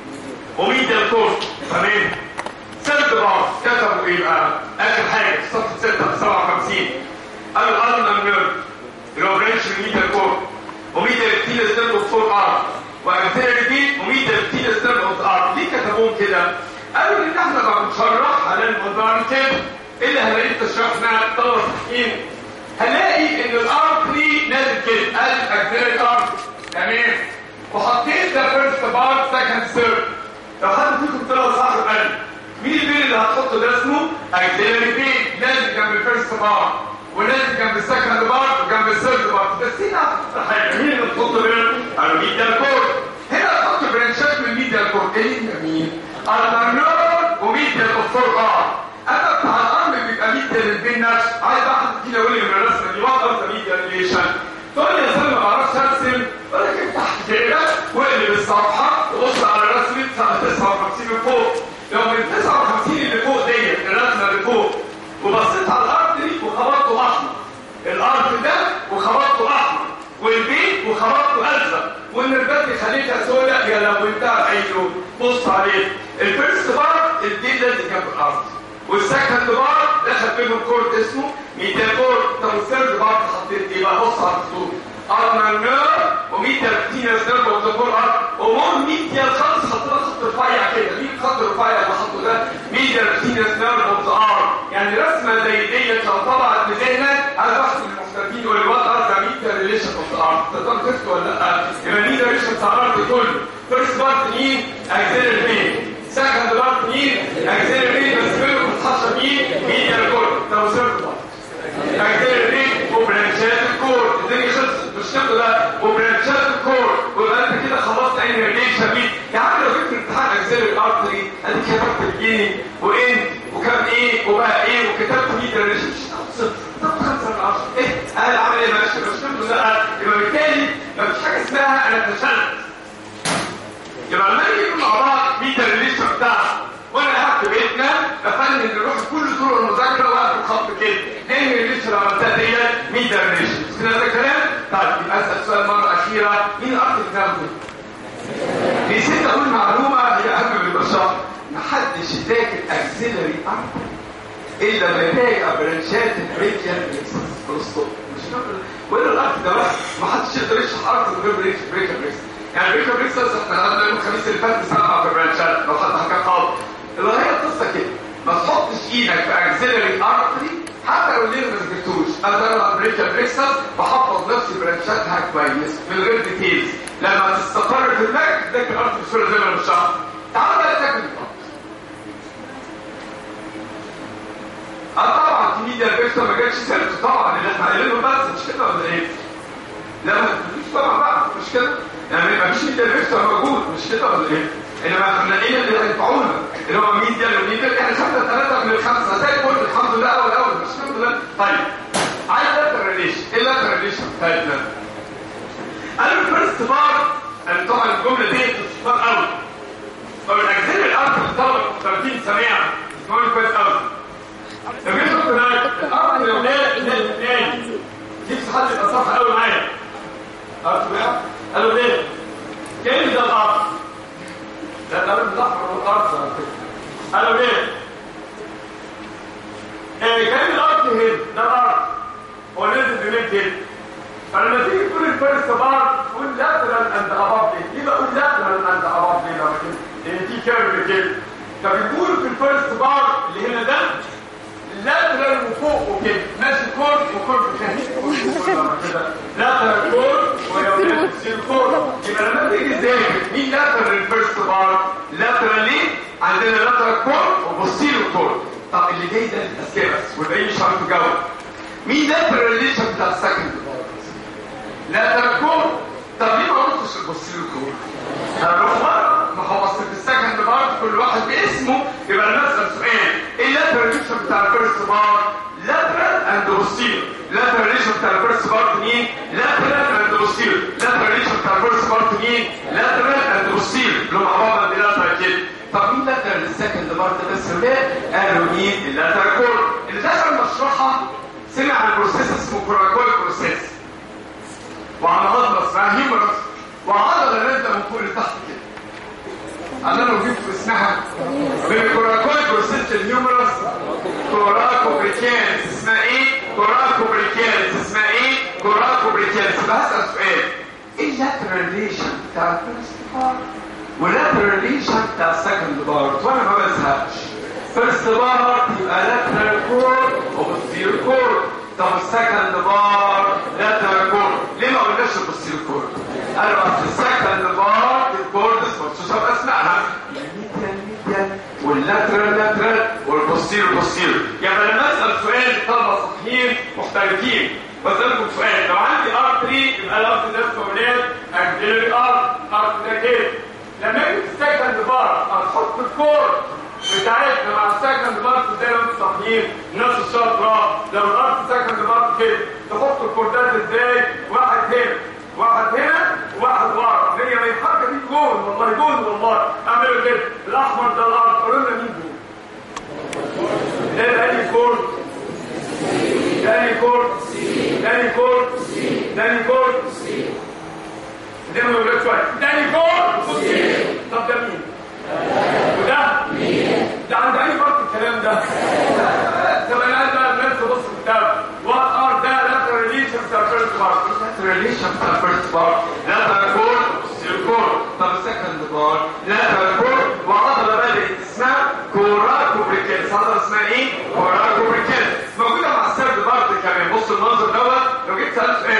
وميديا كورس تمام سيرد بار كتبوا ايه بقى اخر حاجه في صفحه 6 57 قالوا الارنر نيرف اللي هو برانش الميديا كور وميديا ريتينا ستيرب اوف 4 ار واكسلري بي وميديا ريتينا ستيرب اوف ار ليه كتبوهم كده قالوا ان احنا لما بنشرح على الموضوع كده ايه اللي هنلاقيه تشرحنا طلبه تحكيم هنلاقي ان الارتري نازل كده قال اكسلري ارتري تمام وحطيت ده فيرست بار سكند سيرد لو حد فيكم طلع صاحب قال مين البين اللي هتحطه ده اسمه اكسلري بين نازل جنب الفيرست بار ونازل جنب السكند بار وجنب الثيرد بار بس هنا حاجه مين اللي تحطه بين قالوا ميديا كور هنا تحط برانشات من ميديا كور ايه مين الارنر وميديا اوف ار انا بتاع الارم بيبقى ميديا للبين نفسه عايز واحد كده يقول لي من الرسمه دي وات ميديا ريليشن تقول لي يا سلمى ما اعرفش ارسم اقول لك افتح كده واقلب الصفحه وبص على رسمه 59 من فوق لو من 59 اللي فوق ديت الرسمه اللي فوق وبصيت على الارض دي وخبطته احمر الارض ده وخبطته احمر والبيت وخبطته ازرق والنربات اللي خليتها سوداء يا لو انت عينه بص عليه الفيرست بار الدين لازم جنب الارض والسكند بار دخل بينهم كورد اسمه ميديا كورد طب الثيرد بار حطيت ايه بقى بص على الخطوط ارنر وميديا كتير سيرف وتقول ارض ومون ميديا خالص حطينا خط رفيع كده مين خط رفيع اللي حطه ده ميديا كتير سيرف ار يعني رسمه زي ديت لو طلعت لذهنك عايز واحد من المحترفين يقول لي وات ار ذا ميديا ريليشن اوف ارض تقدر تفتي ولا لا يبقى ميديا ريليشن بتاع الارض كله فيرست بارت مين اكسلر مين سكند بارت مين اكسلر مين بس بينهم بتحشر مين ميديا ريكورد طب سيرف بارت اكسلر مين وبرانشات الكور الدنيا خلصت مش كده لا وبرانشات الكور ويبقى انت كده خلصت اي ريليشن مين يا عم لو جبت امتحان اكسلر الارتري اديك كتبت الجيني وانت وكام ايه وبقى ايه وكتبت ميديا ريليشن مش هتوصل طب خمسة من عشرة ايه قال عمل ايه ماشي مش كده لا يبقى بالتالي مفيش حاجه اسمها انا فشلت يبقى لما نيجي مع بعض ميديا ريليشن بتاعنا وانا قاعد في بيتنا بفنن نروح كل طرق المذاكره واقف خط كده ايه الريليشن اللي عملتها ديت ميديا ريليشن كده ده كلام طيب يبقى اسال سؤال مره اخيره مين الارض الكامل نسيت اقول معلومه هي اهم من البشر محدش ذاكر اكسلري ارض الا ما يلاقي برانشات البريكيال بلكسس فلسطين مش فاكر ولا الارض ده بقى ما حدش يقدر يشرح ارض من غير بريكيال بلكسس يعني بريكيال بلكسس احنا قلنا يوم الخميس اللي فات سبعه في برانشات لو حد حكى خالص اللي هي القصه كده ما تحطش ايدك في اكسلري ارتري حتى لو الليل ما ذاكرتوش انا بقرا بريكيال بلكسس بحفظ نفسي برانشاتها كويس من غير ديتيلز لما تستقر في دماغك تذاكر ارتري بسهوله زي ما انا شرحت تعال بقى تاكل اه طبعا في ميديا بيكسر ما جاتش سيرته طبعا اللي احنا قايلينه بس مش كده ولا ايه؟ لا ما تقوليش طبعا بقى مش كده يعني ما فيش ميديا بيكسر موجود مش كده ولا ايه؟ انما احنا لقينا اللي هينفعونا اللي هو ميديا والميديا احنا خدنا ثلاثه من الخمسه زي الفل الحمد لله اول اول مش الحمد لله طيب عايز لاتر ريليشن ايه اللاتر ريليشن بتاعتنا؟ قالوا الفيرست بار كان ده الارض ده ده الاحمر والارض على فكره قالوا ليه إيه كان الارض هنا ده الارض هو نزل بمين كده فلما تيجي تقول الفيرست بار تقول لاترال اند اباف دي يبقى قول لاترال اند اباف دي لما كده لان دي كيرف كده فبيقول في الفيرست بار اللي هنا ده لاترال وفوق وكده ماشي كورد وكورد كده لاترال كورد ويومين كورد يبقى لما تيجي ازاي مين لاترال الفيرست بار لاترال ليه عندنا لاترال كورد وبوستيريو كورد طب اللي جاي ده الاسكيرس والباقيين مش عارف يجاوب مين لاترال ريليشن بتاع السكند بار لاترال كورد طب ليه ما قلتش البوستيريو كورد هنروح مرة ما هو اصل في السكند بار كل واحد باسمه يبقى نسأل سؤال ايه اللاترال ريليشن بتاع الفيرست بار لاترال اند بوستيريو لاترال ريليشن بتاع الفيرست بار مين لاترال اند بوستيريو لاترال ريليشن بتاع الفيرست بار مين لاترال اند بوستيريو اللي هم مع بعض بلاترال كده طب مين لاترال السكند بار ده بس ولاد قالوا مين اللاترال كور اللي دخل مشروحها سمع عن بروسيس اسمه كوراكول بروسيس وعن عضله اسمها هيمرس وعضله نازله من فوق لتحت كده انا لو جبت اسمها من الكوراكول بروسيس الهيومرس كوراكو بريكانس اسمها ايه كوراكو بريكانس اسمها ايه كوراكو بريكانس بسال سؤال ايه اللاترال ريليشن بتاع الفيرست بار واللاترال ريليشن بتاع السكند بار وانا ما بزهقش فيرست بار يبقى لاترال كور وبوستيريور كور طب السكند بار لاترال كور ليه ما قلناش البوستيريور كور قالوا اصل السكند بار الكوردس مخصوصه باسمائها الميديان ميديان واللاترال لاترال والبوستيريور بوستيريور يعني لما اسال سؤال الطلبه صحيحين محترفين بسألكم سؤال لو عندي ار 3 يبقى الارض ده اسمه اكزيلري ار ار ده كده لما اجي في السكند بار هتحط الكور بتاعتنا مع السكند بار ازاي لو انتوا صاحيين نفس الشطره لو الارض سكند بار كده تحط الكوردات ازاي واحد هنا واحد هنا وواحد ورا هي ما يتحرك دي جول والله جول والله اعملوا كده الاحمر ده الارض قولوا لنا مين جول ده ده كورد تاني كورد تاني كورد تاني كورد زي ما بقول شويه تاني كورد طب ده مين وده ده عند اي فرق الكلام ده طب انا عايز بقى الناس تبص في الكتاب وات ار ده لاترال ريليشن بتاع الفيرست بار لاترال ريليشن بتاع الفيرست بار لاترال كورد سيركور طب السكند بار لاترال كورد وعضله بدات اسمها كوراكو بريكيلس عضله اسمها ايه كوراكو بريكيلس موجوده مع السيرد بارت كمان بص المنظر دوت لو جيت سالت سؤال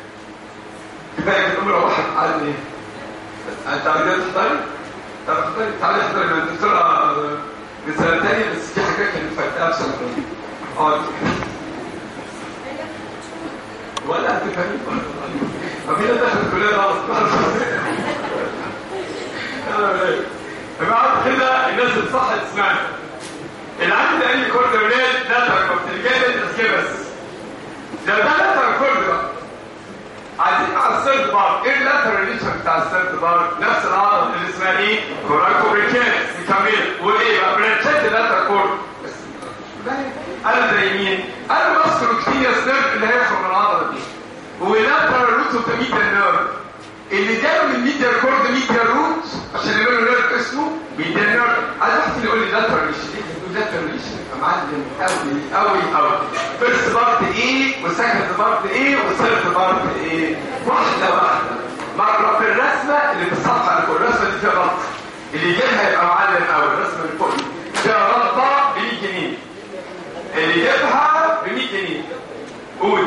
كفايه بتقول له واحد قال لي انت عايز تحضري طب تحضري تعالي احضري ما انت بتقرا من سنه ثانيه بس في حاجات كانت فايتها في سنه ثانيه اقعد ولا هتفهمي ما في ناس دخلت الكليه ده بعد كده الناس اللي صح تسمعني اللي عندي ده اي كورد ولاد ده تركب الجاي ده التسكيه بس ده ده لا تركب بقى عايزين على السيرد بار ايه اللاتر ريليشن بتاع السيرد بار نفس العضله اللي اسمها ايه كوراكو بريكانس مكمل وايه بقى برانشات اللاتر كورد انا زي مين انا بذكر كتير السيرد اللي هيخرج من العضله دي ولاتر روت اوف ذا ميديال نيرف اللي جاي من الميديال كورد ميديال روت عشان يقولوا نيرف اسمه ميديال نيرف عايز واحد يقول لي لاتر ريليشن لاتر ريليشن معلم قوي قوي قوي فيرست بارت ايه وسكند بارت ايه وثيرد بارت ايه واحده واحده مره في الرسمه اللي في الصفحه اللي فوق الرسمه دي فيها غلطه اللي يجيبها يبقى معلم قوي الرسمه اللي فوق فيها غلطه ب 100 جنيه اللي يجيبها ب 100 جنيه قول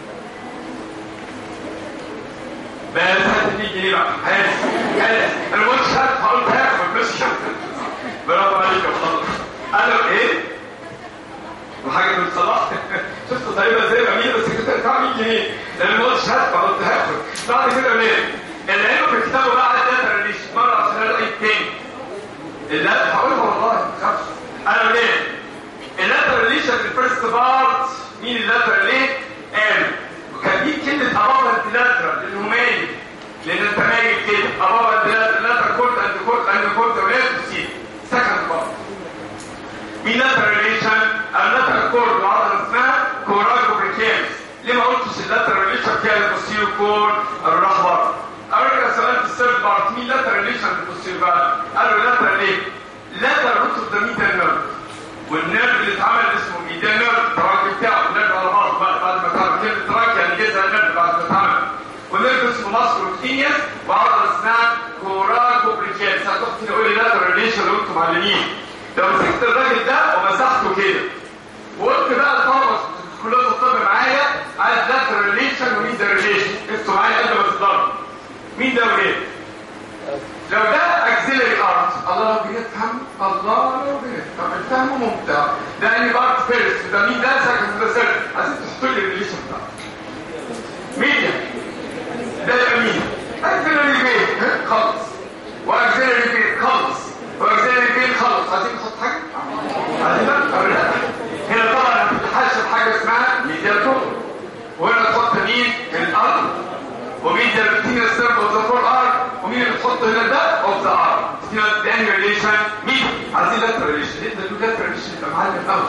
بس هات 100 جنيه بقى هات هات انا ما قلتش هات قلت هاخد مش برافو عليك يا محمد قالوا ايه وحاجه من صلاح شفت طيبه زي ما مين بس كنت بتاع 100 جنيه لان ما قلتش هات فقلت هاخد بعد كده ليه العلم في كتابه بقى ده ترليش مره عشان الاقي التاني اللي هقولها والله ما تخافش انا ليه اللاتر ريليشن الفيرست بارت مين اللاتر ليه قال وكان دي كلمه ابابا انتلاترال للهماني لان انت مايل كده ابابا انتلاترال لاتر كورد اند كورد اند كورد ولاد تسيب سكند بارت مين لاتر ريليشن اللاتر كورد وعضله اسمها كوراكو بريكيمس ليه ما قلتش اللاتر ريليشن فيها البوستيريو كورد الراح بره ارجع سؤال في السيرد بارت مين لاتر ريليشن بالبوستيريور بقى قالوا لاتر ليه لاتر روت اوف ذا ميديال نيرف والنيرف اللي اتعمل اسمه ميديال نيرف التراك بتاعه النيرف على بعض بعد بعد ما اتعمل كلمه تراك يعني جزء النيرف بعد ما اتعمل والنيرف اسمه ماسكروكتينيوس وعضله اسمها كوراكوبريكيالس هتاخد تقول لي لاتر ريليشن لو انتم معلمين لو مسكت الراجل ده ومسحته كده وقلت بقى الطلبه كلهم الطب معايا عايز لاتر ريليشن ومين ده ريليشن انتوا معايا قبل ما تضربوا مين ده ومين لو ده اكسيلري ارت الله لو بنفهم الله لو بنفهم الفهم ممتع ده اني بارت فيرست ده مين ده سكند ده سيرد عايزين تحطوا لي الريليشن بتاعه مين ده ده يبقى مين اكسيلري بين خلص واكسيلري بين خلص واكسيلري بين خلص عايزين نحط حاجه عايزين بقى هنا طبعا بتتحشى بحاجه اسمها ميدياتور وهنا تحط مين الارض ومين ده بتيجي السيرف اوف ذا فور ار ومين اللي بتحط هنا ده اوف ذا ار هنا الثاني ريليشن مين عايزين لاتر ريليشن انت تقول لاتر ريليشن انت معلم قوي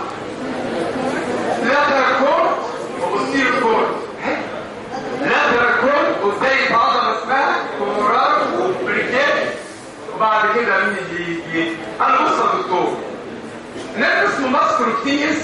لاتر كورد وبصير كورد لاتر كورد وزي عضله اسمها كورار وبريكيت وبعد كده مين اللي يجي انا بص يا دكتور نرجس اسمه ماسكروكتينيس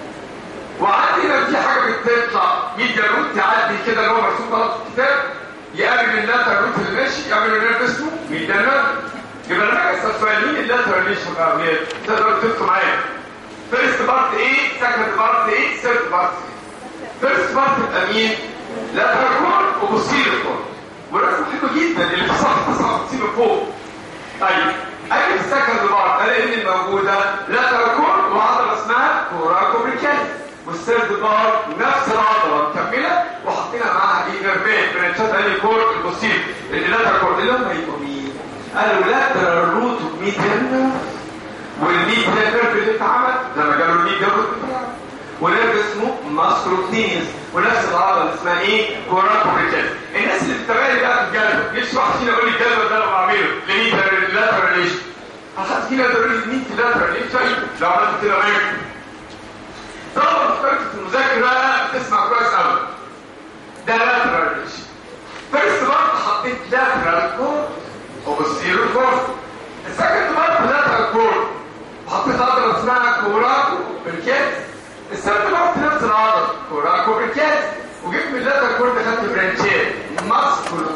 وعندي هنا في حاجه بتطلع ميديا روت تعدي كده اللي هو مرسوم غلط في الكتاب يقابل اللاتر روت اللي ماشي يعمل نيرف اسمه ميديا نيرف يبقى لما اجي اسال سؤال مين اللاتر ريليشن بقى اولاد تقدروا تكتبوا معايا فيرست بارت ايه سكند بارت ايه ثيرد بارت ايه فيرست بارت يبقى مين لاتر كورد وبوستيريور كورد والرسمه حلوه جدا اللي في صفحه 59 فوق طيب اجي في السكند بارت الاقي ان الموجوده لاتر كورد وعضله اسمها كوراكوبريكاليس والسيرد بار نفس العضله مكمله وحطينا معاها ايه نيرفين برانشات اني كورد البوستير اللاتر كورد اللي هم هيبقوا مين؟ قالوا لاتر روت ميديان والميديان نيرف اللي اتعمل لما قالوا الميديان روت بتاعه ونيرف اسمه ماسكروتينيس ونفس العضله اللي اسمها ايه؟ كوراكوبريكاليس الناس اللي بتتابعني بقى في الجدول ليش واحد فينا يقول لي الجدول ده انا بعمله لمين لاتر ريليشن حد فينا يقول لي مين لاتر ريليشن لو عملت كده معاك طبعا فكرت في المذاكرة بتسمع كويس قوي ده لاترال ريليشن فيرست بارت حطيت لاترال كورد وبوستيريور كورد السكند بارت لاترال كورد وحطيت عضلة اسمها كوراكو بركات الثالث بارت نفس العضلة كوراكو بركات وجبت من اللاترال كورد خدت برانشات ماسكولو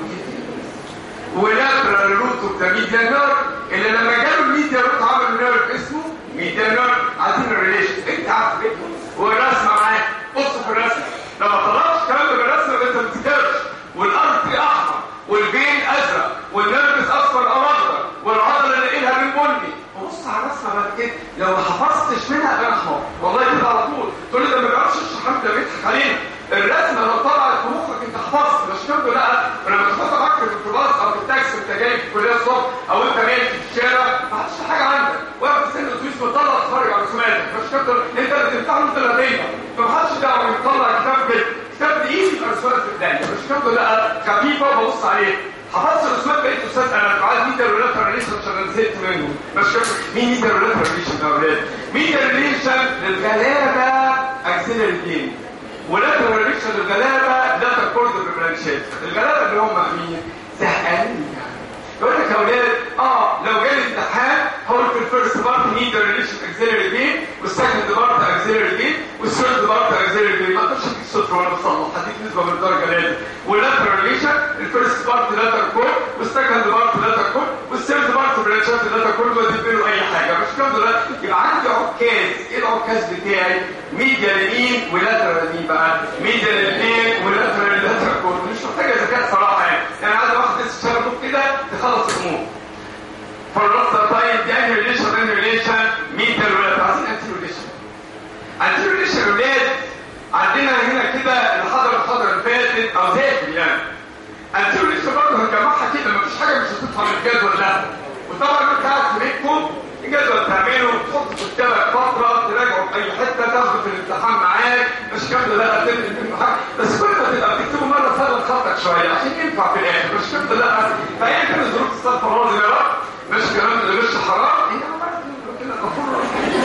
ولاترال روت اوف ذا ميديا نيرف اللي لما جاله الميديا روت عملوا نيرف اسمه ميديا نيرف عايزين الريليشن انت عارف ايه والرسمه معاك بص في الرسمه لما طلعتش الكلام ده بالرسمه انت ما بتكتبش والارض احمر والبين ازرق والنرفس اصفر او اخضر والعضله اللي لها من بني وبص على الرسمه بعد كده لو ما حفظتش منها انا احمر والله كده على طول تقول لي ده ما بيعرفش الشحام ده بيضحك علينا الرسمه لو طلعت في مخك انت حفظت مش كده لا ولما تحطها معاك في الميكروباص او في التاكسي وانت جاي في الكليه الصبح او انت ماشي في الشارع ما حدش حاجه عندك واقف في سن الاتوبيس بتطلع تتفرج على رسوماتك مش كده انت اللي تمتحن انت اللي هتنجح فما حدش دعوه يطلع كتاب كده كتاب تقيل يبقى رسومات في الدنيا مش كده لا خفيفه وببص عليه حفظت الرسومات بقيت استاذ انا عايز مين ده الريلاتر ريليشن عشان انا زهقت منه مش كده مين مين ده الريلاتر ريليشن يا اولاد مين ده الريليشن للغلابه اكسلري جيم ولاتر ريليشن للغلابه لاتر كورد برانشات الغلابه اللي هم مين زهقانين يقول لك يا اولاد اه لو جالي امتحان هقول في الفيرست بارت مين ده ريليشن اكسلري جيم والسكند بارت اكسلري جيم والثيرد بارت اكسلري جيم ما تقدرش تديك صفر ولا تصلح هديك نسبه من الدرجه لازم واللاتر ريليشن الفيرست بارت لاتر كورد والسكند بارت لاتر كورد والثيرد بارت برانشات اللاتر كورد وادي له اي حاجه مش كده دلوقتي يبقى عندي عكاز ايه العكاز بتاعي ميديا لمين ولاتر لمين بقى ميديا للاثنين ولاتر للاتر كورد مش محتاجه ذكاء صراحه يعني يعني عايز واحد لسه شغال كده تخلص الامور فالرصه طيب دي انهي ريليشن انهي ريليشن ميديا ولاتر عايزين انتي ريليشن انتي ريليشن ولاد عندنا هنا كده الحضره الحضره اللي فاتت او ذاتي يعني انتي ريليشن برضه هنجمعها كده مفيش حاجه مش هتطلع من الجدول ده وطبعا انت قاعد في بيتكم الجدول تعمله تحط في كتابك فتره تراجعه في اي حته تاخده في الامتحان معاك مش كده لا تنقل الامتحان بس كل ما تبقى بتكتبه مره فعلا خطك شويه عشان ينفع في الاخر مش كده لا فهي كانت ظروف الصرف راضي يا رب مش كلام اللي مش حرام هي ربنا غفور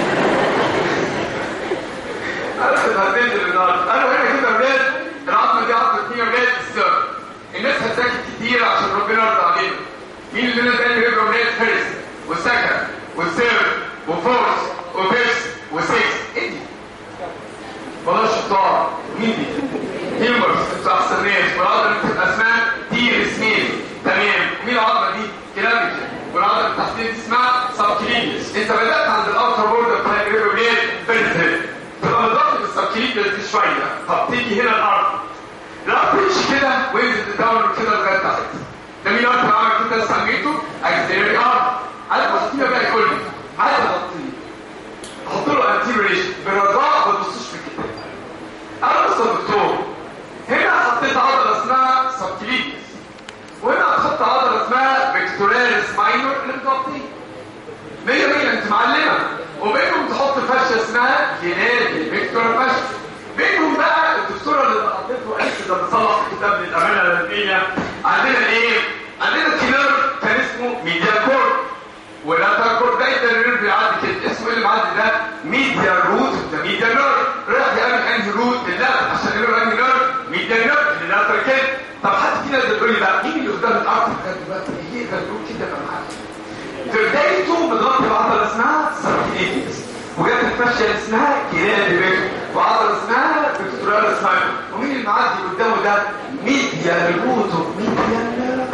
انا هتنزل النهارده انا هنا كده ولاد العظمه دي عظمه مين ولاد السر الناس هتذاكر كتير عشان ربنا يرضى علينا مين اللي لنا تاني ريبرو بليد فيرست والسكند والثيرد وفورث وفيفث وسيكس ايه دي؟ بلاش شطار مين دي؟ هيمبرز انتوا احسن ناس والعضله اللي بتبقى اسمها تير سميل تمام ومين العضله دي؟ كلاميكا والعضله اللي تحتيه دي اسمها سبكلينيس انت بدات عند الاوتر بوردر بتاع الريبرو بليد فيرست تبقى مضغوط بالسبكلينيس دي شويه فبتيجي هنا الارض لا تمشي كده وينزل تدور كده لغايه تحت ده مين اكتر عمل كده سميته اكسلري ارض عايز بسيطه بقى يقول لي عايز اغطيه احط له انتيريشن برجاء ما تبصوش في الكتاب انا بص يا دكتور هنا حطيت عضله اسمها سبكليتس وهنا هتحط عضله اسمها فيكتورياليس ماينور اللي متغطيه مية مية انت معلمه وبينهم تحط فشه اسمها جينات فيكتور فشه بينهم بقى الدكتوره اللي حطيته قالت ده بتصلح في كتاب للامانه العلميه عندنا ايه؟ عندنا كيلر كان اسمه ميديا كورد ولا كورد ده التنرير بيعدي كده اسمه ايه اللي معدي ده؟ ميديا روت ده ميديا نيرف رايح يقابل انهي روت اللي عشان يقول انهي نيرف ميديا نيرف اللي لا كده طب حد فينا يقدر يقول لي بقى مين اللي قدام الارض لغايه دلوقتي يقدر يقول كده بقى معايا بدايته متغطي بعضله اسمها ساركينيتس وجت الفشه اللي اسمها كيلان ديبيتو وعضله اسمها فيكتوريال اسمها ومين اللي معدي قدامه ده ميديا ريبوتو ميديا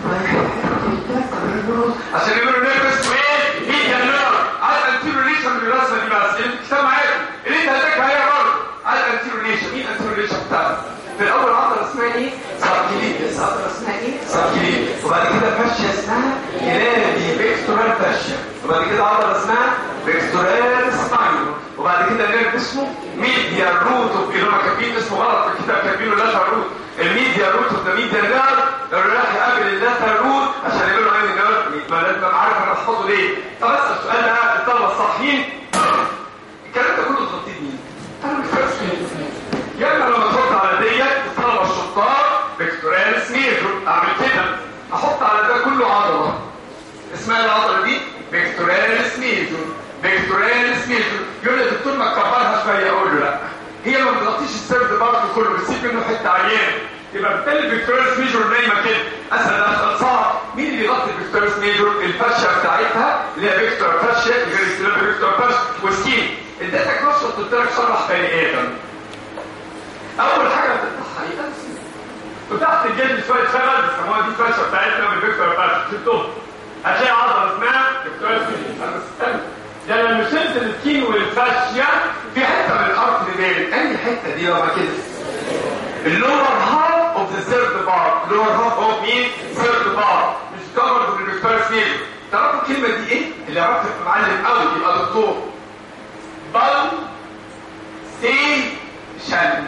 عشان يقولوا نيرف اسمه ايه ميديا نيرف عايز انتيروليشن من الرسمه دي بس الكتاب معاكم اللي انت هتذاكرها هي برضه عايز انتيروليشن مين انتيروليشن بتاعتك في الاول عضله اسمها ايه ساركيليتس عضله اسمها ايه ساركيليتس وبعد كده فشه اسمها كيلان فيكتوريال فشه وبعد كده عضله اسمها فيكتوريال سباينو وبعد كده نيرف اسمه ميديا روت اوف اللي هم كاتبين اسمه غلط في الكتاب كاتبينه لاتر روت الميديا روت اوف ذا ميديا نيرف اللي راح يقابل اللاتر روت عشان يقولوا عين نيرف ما لازم ابقى عارف انا بحفظه ليه طب اسال السؤال ده الطلبه الصحيين الكلام ده كله تخطيط مين؟ انا مش فاهم يا اما لما تحط على ديت الطلبه الشطار فيكتوريال سميرو اعمل كده احط على ده كله عضله اسمها العضله دي فيكتوريال سميرو فيكتوريال سميرو يقول لي الدكتور ما تكبرها شويه اقول له لا هي ما بتغطيش السيرد برضه كله بتسيب منه حته عيان يبقى بالتالي الفيكتوريال ميجور نايمه كده اسال ده صعب مين اللي بيغطي الفيكتوريال ميجور الفشه بتاعتها اللي هي فيكتور فشه غير استلام فيكتور فشه وسكين اديتك نشره قلت لك شرح بني ادم اول حاجه بتفتحها ايه وتحت الجلد شويه شغل بيسموها دي الفشه بتاعتنا من فيكتور فشه شفتهم هتلاقي عضله اسمها فيكتوريال ميجور انا استنى ده لما شلت السكين والفاشيا في حته من الارض اللي بالك انهي حته دي لما كده اللور هاف اوف ذا ثيرد بار اللور هاف اوف مين ثيرد بار مش كفرد بالفيرست نيل تعرفوا الكلمه دي ايه اللي يعرفها يبقى معلم قوي يبقى دكتور بل سي شن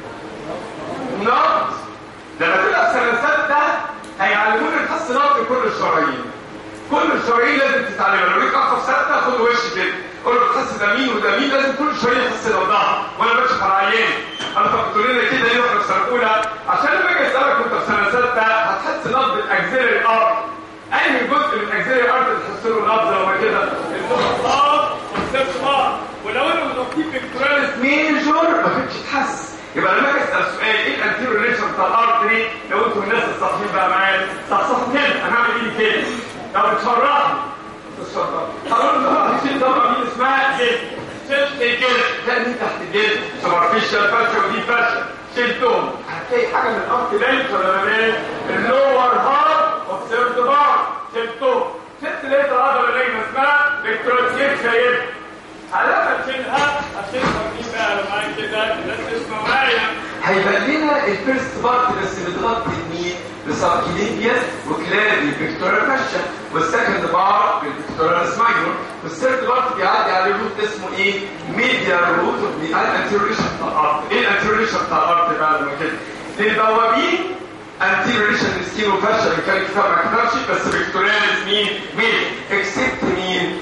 نوت لما تبقى في سنه سته هيعلمونا نحس نوت في كل الشرايين كل الشرايين لازم تتعلمها لو ليك اخ في سته خد وش كده قول له تحس ده مين وده مين لازم كل شويه تحس نوضها وانا بكشف على عيان انا فكرت لنا كده ليه واحنا في سنه اولى عشان لما اجي اسالك وانت في سنه سته هتحس نبض الاجزيري الارض انهي جزء من اجزيري الارض اللي تحس له نبض لما كده النقطه والسبت ولو انا متوقف فيكتوراليس ميجور ما كنتش تحس يبقى لما اجي اسال سؤال ايه الانتيرو ريليشن بتاع الارض دي لو انتوا الناس الصحيين بقى معايا صحصحوا كده انا هعمل ايدي كده لو بتشرحني هقول له هشيل طبقه مين اسمها جلد شلت الجلد لا دي تحت الجلد سوبرفيشال فاشا ودي فاشا شلتهم هتلاقي حاجه من الارض بانت ولا ما بانت اللور هارد اوف سيرد بار شلتهم شلت لقيت العضله اللي اسمها الكتروسيت شايف علامه تشيلها هشيلها مين بقى لو معاك كده لازم تسمع معايا هيبقى لنا الفيرست بارت بس بتغطي مين بساركيليبيا وكلاري فيكتوريا فاشا والسكند بار بالفيكتوريا ماينور والثيرد بارت بيعدي على روت اسمه ايه ميديا روت بيعدي الانتيريشن بتاع الارض ايه الانتيريشن بتاع الارض بقى لما كده للبوابين انتيريشن سكين وفاشا اللي كان الكتاب ما كتبش بس فيكتورياليز مين مين اكسبت مين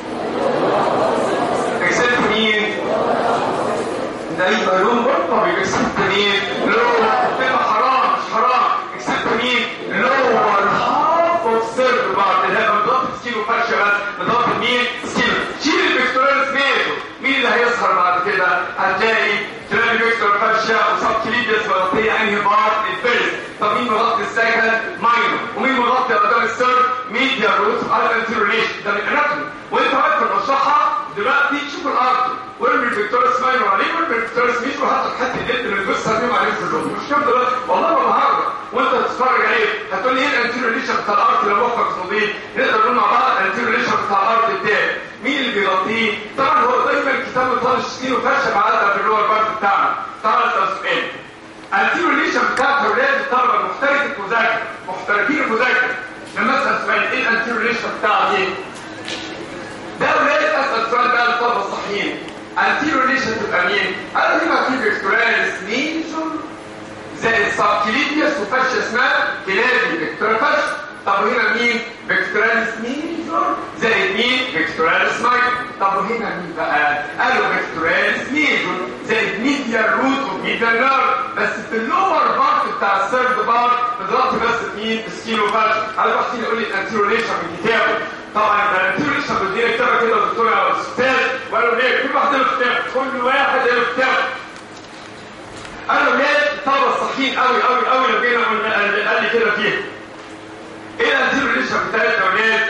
اكسبت مين ده يبقى لون برضه بيبقى اكسبت مين لون تبقى حرام مش حرام اكسبت مين لور هاف اوف سيرف بعد اللي هي بنضاف سكيلو فرشه بس بنضاف مين سكيلو شيل الفيكتورياليز ميزو مين مين اللي هيظهر بعد كده هتلاقي تلاقي فيكتور فاشيا وسب كليبيس مغطيه انهي بارت الفيرست طب مين مغطي السكند ماينور ومين مغطي قدام السيرف ميديا روت على الانتيروليشن ده من الاناتومي وانت واقف في المشرحه دلوقتي تشوف الارض وارمي الفيكتورس ماينور عليه وارمي الفيكتورس ميجور وحط حته الجلد من الجثه هرميهم عليهم كلهم مش كام دلوقتي والله ما بهرج وانت بتتفرج عليه هتقول لي ايه الانتيروليشن بتاع الارض لو مخك نظيف نقدر نقول مع بعض الانتيروليشن بتاع الارض بتاعي مين اللي بيغطيه طبعا هو دايما الكتاب مطلش سنين وفرشه معلقه في اللور بارت بتاعنا تعالى اسال سؤال الانتيروليشن بتاعت اولاد الطلبه المحترفين المذاكره محترفين المذاكره لما اسال سؤال ايه الانتيروليشن بتاعه ايه ده اولاد اسال سؤال بقى للطلبه الصحيين الانتيروليشن تبقى مين انا هنا في فيكتوراليس ميجور زائد سبكليبيوس وفشه اسمها كلابي فيكتورال فشه طب هنا مين فيكتوراليس ميجور زائد مين فيكتوراليس مايكرو طب هنا مين بقى قالوا فيكتوراليس ميجور زائد ميديا روت وميديا نيرف بس في اللور بارت بتاع الثيرد بارت بتغطي بس مين سكيلو فالش على واحد يقول لي الانتيروليشن من كتابه طبعا الانتيروليشن بدي كتابه كده الدكتور يا استاذ وقالوا ليه كل واحد له كتاب كل واحد له كتاب قالوا ليه الطلبه الصحيين قوي قوي قوي لو جينا قال لي كده فيها ايه الانتيروليشن بتاعتنا يا ولاد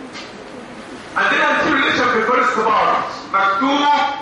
عندنا انتيروليشن في الفيرست بارت مكتوب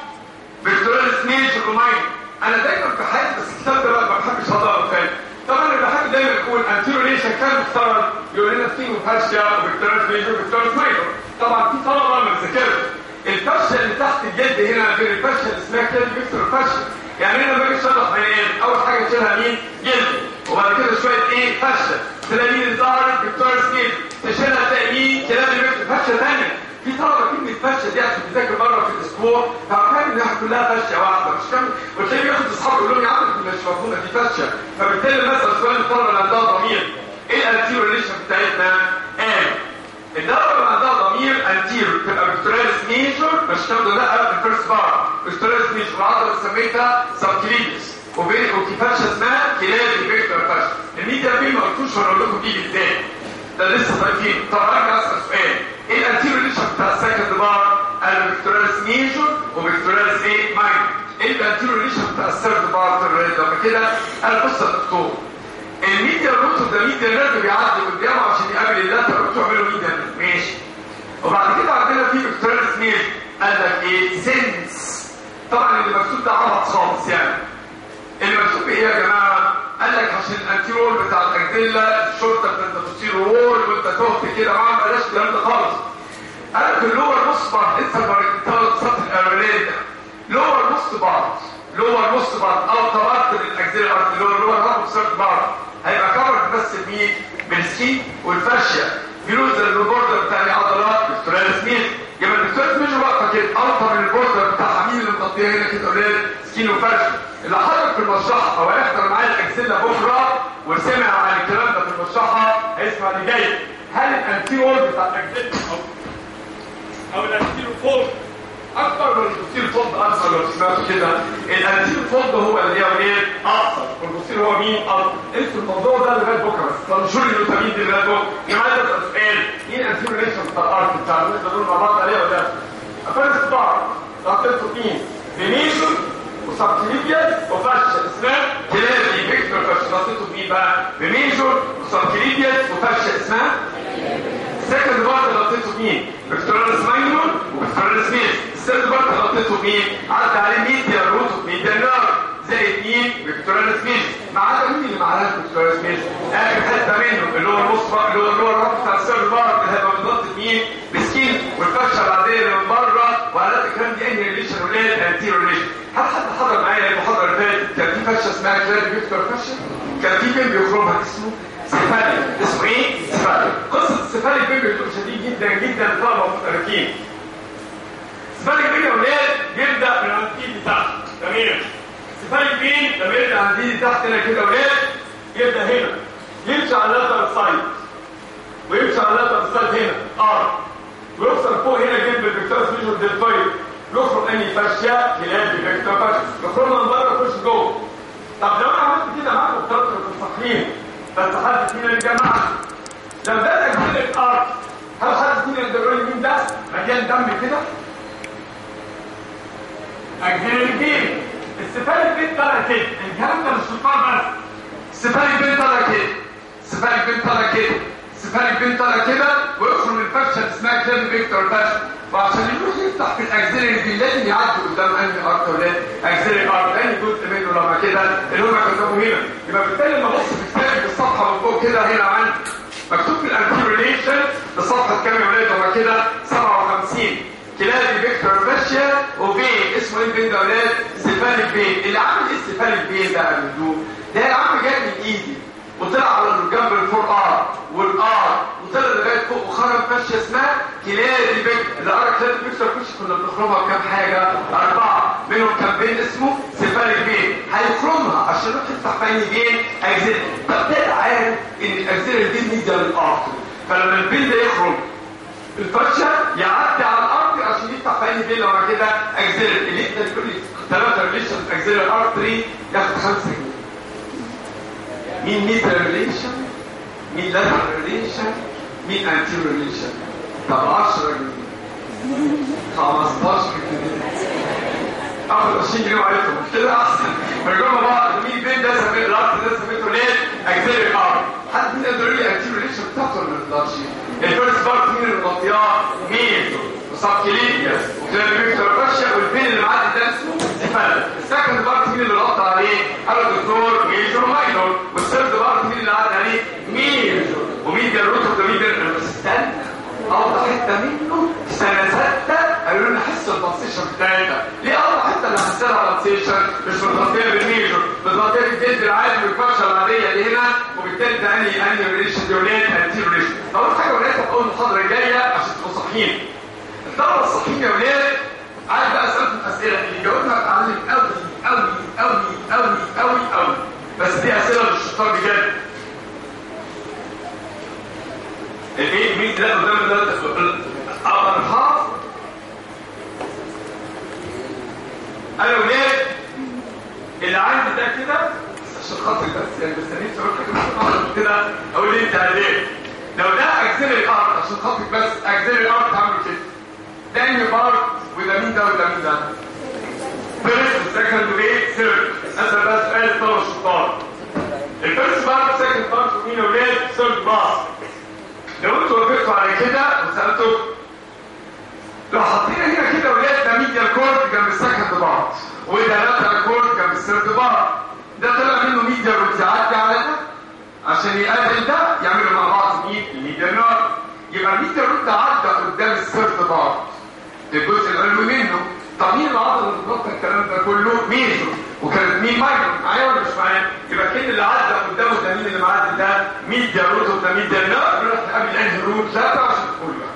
فيكتوريال سميج روماين انا دايما في حياتي بس الكتاب ده بقى ما بحبش اقراه تاني طبعا انا بحب دايما يكون انتيروليشن كان مفترض يقول لنا فيه فاشيا وفيكتوريال سميج وفيكتوريال ماينور طبعا في طلبه ما بتذاكرش الفاشيا اللي تحت الجلد هنا غير الفاشيا اللي اسمها كده فيكتور فاشيا يعني انا باجي اشرح بيان اول حاجه تشيلها مين جلد وبعد كده شويه ايه فشه تلاقي مين اللي ظهرت فيكتور سكيل تشيلها تلاقي مين كلام فشه ثانيه في طلبه كلمه فشه دي عشان تذاكر مره في الاسبوع ففاهم انها كلها فشه واحده مش كامل وتلاقيه بياخد اصحابه يقول لهم يا عم احنا مش مفهومه دي فشه فبالتالي مثلا سؤال الطلبه اللي عندها ضمير ايه الانتيروليشن بتاعتنا؟ قال الدوره اللي عندها ضمير انتير تبقى فيكتوريالس ميجور مش تاخده لا في الفيرست بار فيكتوريالس ميجور العضله اللي سميتها سبكليبس وبين وكيفاش اسمها كلابي فيكتور فاش الميديا بي ما قلتوش هنقول لكم دي ازاي ده لسه طايفين طب ارجع اسال سؤال ايه الانتيروليشن بتاع السكند بار الفيكتوريالس ميجور وفيكتوريالس ايه ماينور ايه الانتيروليشن بتاع الثيرد بار لما كده انا بص يا دكتور الميديا روتو ده ميديا نيرف بيعدي قدامه عشان يقابل اللاتر روتو يعملوا ميديا نيرف ماشي وبعد كده عندنا في فيكتوريالس ميجور قال لك ايه سنس طبعا اللي مكتوب ده عبط خالص يعني اللي مكتوب ايه يا جماعه قال لك عشان الانتيرول بتاع الاجدله الشرطه بتاعت تصير وول وانت تهت كده معاه بلاش الكلام ده خالص قال لك اللور نص بعض انت الثلاث سطح الاولاني ده لور نص بعض لور نص بعض او طبقت الاجزله الارض اللور لور رابط سيرت بعض هيبقى كفر بس بمين بالسكين والفاشيه بيلوز البوردر بتاع العضلات بالتورال سميث يبقى الدكتور مش واقفه كده اوطى من البوردر بتاع مين اللي مغطيه هنا كده اولاد سكين وفاشيه اللي حضر في المشرحه او هيحضر معايا الاجزله بكره وسمع عن الكلام ده في المشرحه هيسمع اللي جاي هل الانتيرول بتاع الاجزله او او الانتيرول فولد اكتر من البوستير فولد اكثر لو سمعتوا كده الانتيرول فولد هو اللي هي ايه اكثر والبوستير هو مين اكثر انتوا الموضوع ده لغايه بكره بس طنشوا لي الفيتامين دي لغايه بكره يا معلم اسال سؤال ايه الانتيرول ريشن بتاع الارض بتاع نقدر نقول مع بعض عليه ولا لا؟ افرس الضعف ضغط مين بميشن وسبكليبيا وفشه اسمها كلابي فيكتور فشه نصيته بمين بقى بميجور وسبكليبيا وفشه اسمها سكند بارت غطيته بمين فيكتورال ماينور وفيكتورال سميث السيرد بارت غطيته بمين عدى عليه ميديا روت ميديا نار زائد مين فيكتورال سميث ما عدا مين اللي معاه فيكتورال سميث اخر حته منه اللي هو النص اللي هو اللي هو الربط بتاع السيرد بارت اللي هيبقى متغطي بمين بسكين والفشه العاديه اللي من بره وعلى الكلام دي انهي ريليشن ولا انتيرو ريليشن هل حد حضر معايا المحاضره اللي فاتت كان في فشه اسمها كلاري فيكتور فشه كان في فيلم بيخرجها اسمه سفالي اسمه ايه؟ سفالي قصه السفالي فيلم بتبقى شديد جدا جدا للطلبه المحترفين سفالي فيلم يا ولاد بيبدا من عند الايد تحت تمام سفالي فين لما يبدا عند ايدي تحت هنا كده ولاد يبدا هنا يمشي على اللاتر سايد ويمشي على اللاتر سايد هنا ار ويوصل فوق هنا جنب الفيكتورس ميجور دلتويد يخرج اني فاشيا كلاب فيكتور فاشيا يخرج من بره يخش جوه طب لو انا عملت كده معاكم بطريقه التصحيح بس حد فينا يا جماعه لو ده تجميل ارض هل حد فينا يقدر يقول مين ده مليان دم كده اكزيلري بين السفالك بين طالع كده الكلام ده مش شطار بس السفالك بين طالع كده السفالك بين طالع كده السفالك بين طالع كده ويخرج من الفشل اسمها كليم فيكتور فشل فعشان يروح يفتح في الاكزيلري بين لازم يعدي قدام انهي ارت ولا اكزيلري ارت انهي جزء منه لما كده اللي هم كتبوا هنا يبقى بالتالي لما ابص في كتابي في الصفحه من فوق كده هنا عندي مكتوب في الانتيريليشن بصفحه كام يا ولاد هو كده 57 كلابي فيكتور فاشيا وبين اسمه ايه البين ده ولاد سيفاليك بين اللي عامل ايه السيفاليك بين ده يا مندوب ده يا عم جاي من ايدي وطلع على الجنب الفور ار والار وطلع لغايه فوق وخرج فاشيا اسمها كلابي فيكتور اللي قرا كلابي فيكتور فاشيا كنا بنخرمها بكام حاجه اربعه منهم كان بين اسمه سيفاليك بين هيخرمها عشان يروح يفتح فاني بين اجزاء طب ده عارف ان الاجزاء دي ميديا للارض فلما البين ده يخرج الفرشة يعدي على الارض عشان يفتح في اي بين لو كده اجزيلر اللي يقدر يقول لي ثلاثة ريليشن اجزيلر ارتري ياخد 5 جنيه مين ميتر ريليشن مين لاتر ريليشن مين انتير ريليشن طب 10 جنيه 15 جنيه اخد 20 جنيه وعرفتهم كده احسن فرجعنا بقى مين بين ده سميه الارض ده سميته ليه اجزيلر ارض حد مين يقدر يقول لي انتير ريليشن بتاعته ولا ما يقدرش الفيرست بارت مين اللي مغطياه مين وسبكليبيا وكلاب فيكتور فاشيا والبين اللي معدي ده اسمه سيفال السكند بارت مين اللي غطى عليه قال الدكتور ميجور ماينور والثيرد بارت مين اللي عدى عليه ميجور ومين ده الروت اوف ذا ميجر استنى اوضح حته منه سنه سته قالوا لنا حس البنسيشن بتاعتها ليه اوضح حته اللي حسيتها بنسيشن مش متغطيه بالميجور متغطيه بالجلد العادي والفرشه العاديه اللي هنا وبالتالي ده انهي انهي ريليشن دي ولاد انتي ريليشن اول حاجه ولاد في اول محاضره جايه عشان تبقوا صحيين الطلبه الصحيين يا ولاد عايز بقى اسالكم اسئله اللي جاوبها اتعلم قوي قوي قوي قوي قوي قوي بس دي اسئله للشطار بجد الايه مين ده قدام ده اقدر حافظ انا ولاد اللي عندي ده كده عشان خاطر بس يعني بس نفسي اقول لك كده اقول لي انت عليه لو ده اجزاء الارض عشان خاطر بس اجزاء الارض تعمل كده ده انهي بارت وده مين ده وده مين ده فيرست سكند وايه ثيرد مثلا ده سؤال طلب الشطار الفيرست بارت سكند بارت ومين اولاد ثيرد بارت لو انتوا وقفتوا على كده وسالتوا لو حطينا هنا كده ولاد ده ميديا كورد جنب السكند بارت وده لاترال كورد جنب الثيرد بارت ده طلع منه ميديا روت يعدي على ده عشان يقابل ده يعملوا مع بعض مين الميديا نار يبقى الميديا روت عدى قدام الثيرد بارت الجزء العلوي منه طب مين العضله اللي بتغطي الكلام ده كله ميزو وكانت مين ماينور معايا ولا مش معايا يبقى كده اللي عدى قدامه ده مين اللي معدي ده ميديا روت وده ميديا نار يروح تقابل انهي روت لا عشان تقول له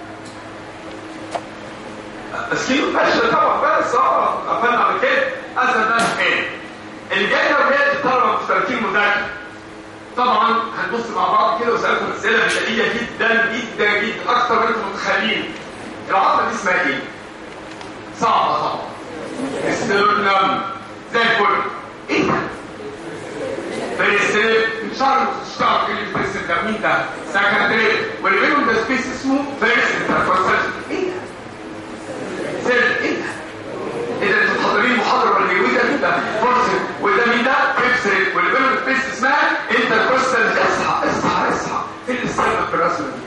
تسكينه فشل طبعا بس اه قفلنا على كده اسد ده ايه اللي جاي لو جاي الطلبه مشتركين مذاكره طبعا هنبص مع بعض كده وسالكم اسئله بدائيه جدا جدا جدا اكثر من انتم متخيلين العضله دي اسمها ايه؟ صعبه طبعا استرنم زي الفل ايه ده؟ فيرست شعر مستشتاق اللي بترسم ده مين ده؟ سكندري واللي بينهم ده سبيس اسمه فيرست انترفورسال ايه ده؟ سير ايه ده؟ ايه ده انتوا حاضرين محاضره ولا ايه؟ وده مين ده؟ فرصه وده مين ده؟ فيكسري واللي بينهم سبيس اسمها انترفورسال اصحى اصحى اصحى ايه اللي استخدم في الرسمه دي؟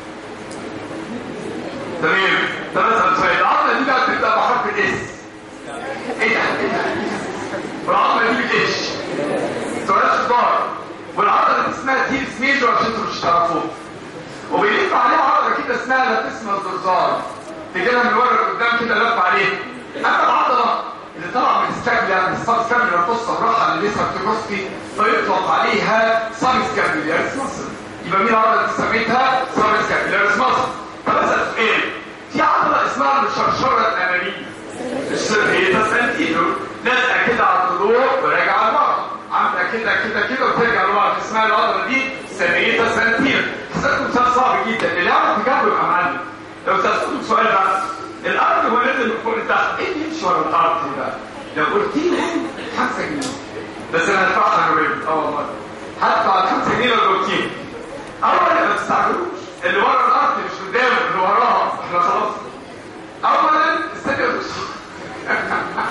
تمام ده مثلا سؤال العضله دي بقى بتبدا بحرف الاس ايه ده؟ ايه ده؟ والعضله دي بالاتش سؤال صدار والعضله دي اسمها تيرس ميجور عشان انتوا مش تعرفوها وبيلف عليها عضله كده اسمها لاتسما الزرزار تجيبها من ورا لقدام كده لف عليها اما العضله اللي طلع من السكابيلا من السب سكابيلا توصل راحه لليسر تيكوسكي فيطلق عليها سب سكابيلاريس مصر يبقى مين العضله اللي سميتها سب سكابيلاريس مصر طب اسال سؤال في عضله اسمها الشرشره الاماميه هي تسنتينو نازله كده على الضلوع وراجعه لورا عامله كده كده كده وترجع لورا اسمها العضله دي سميتها سنتينو حسيتكم سؤال صعب جدا اللي يعرف يجاوب يبقى معلم لو سالتكم سؤال بس الارض هو نزل من فوق لتحت ايه اللي يمشي ورا الارض ده لو قلت لي 5 جنيه بس انا هدفعها جنيه اه والله هدفع 5 جنيه لو قلت لي اولا ما تستعجلوش اللي ورا الارض مش قدام اللي وراها احنا خلاص اولا استنى يا دكتور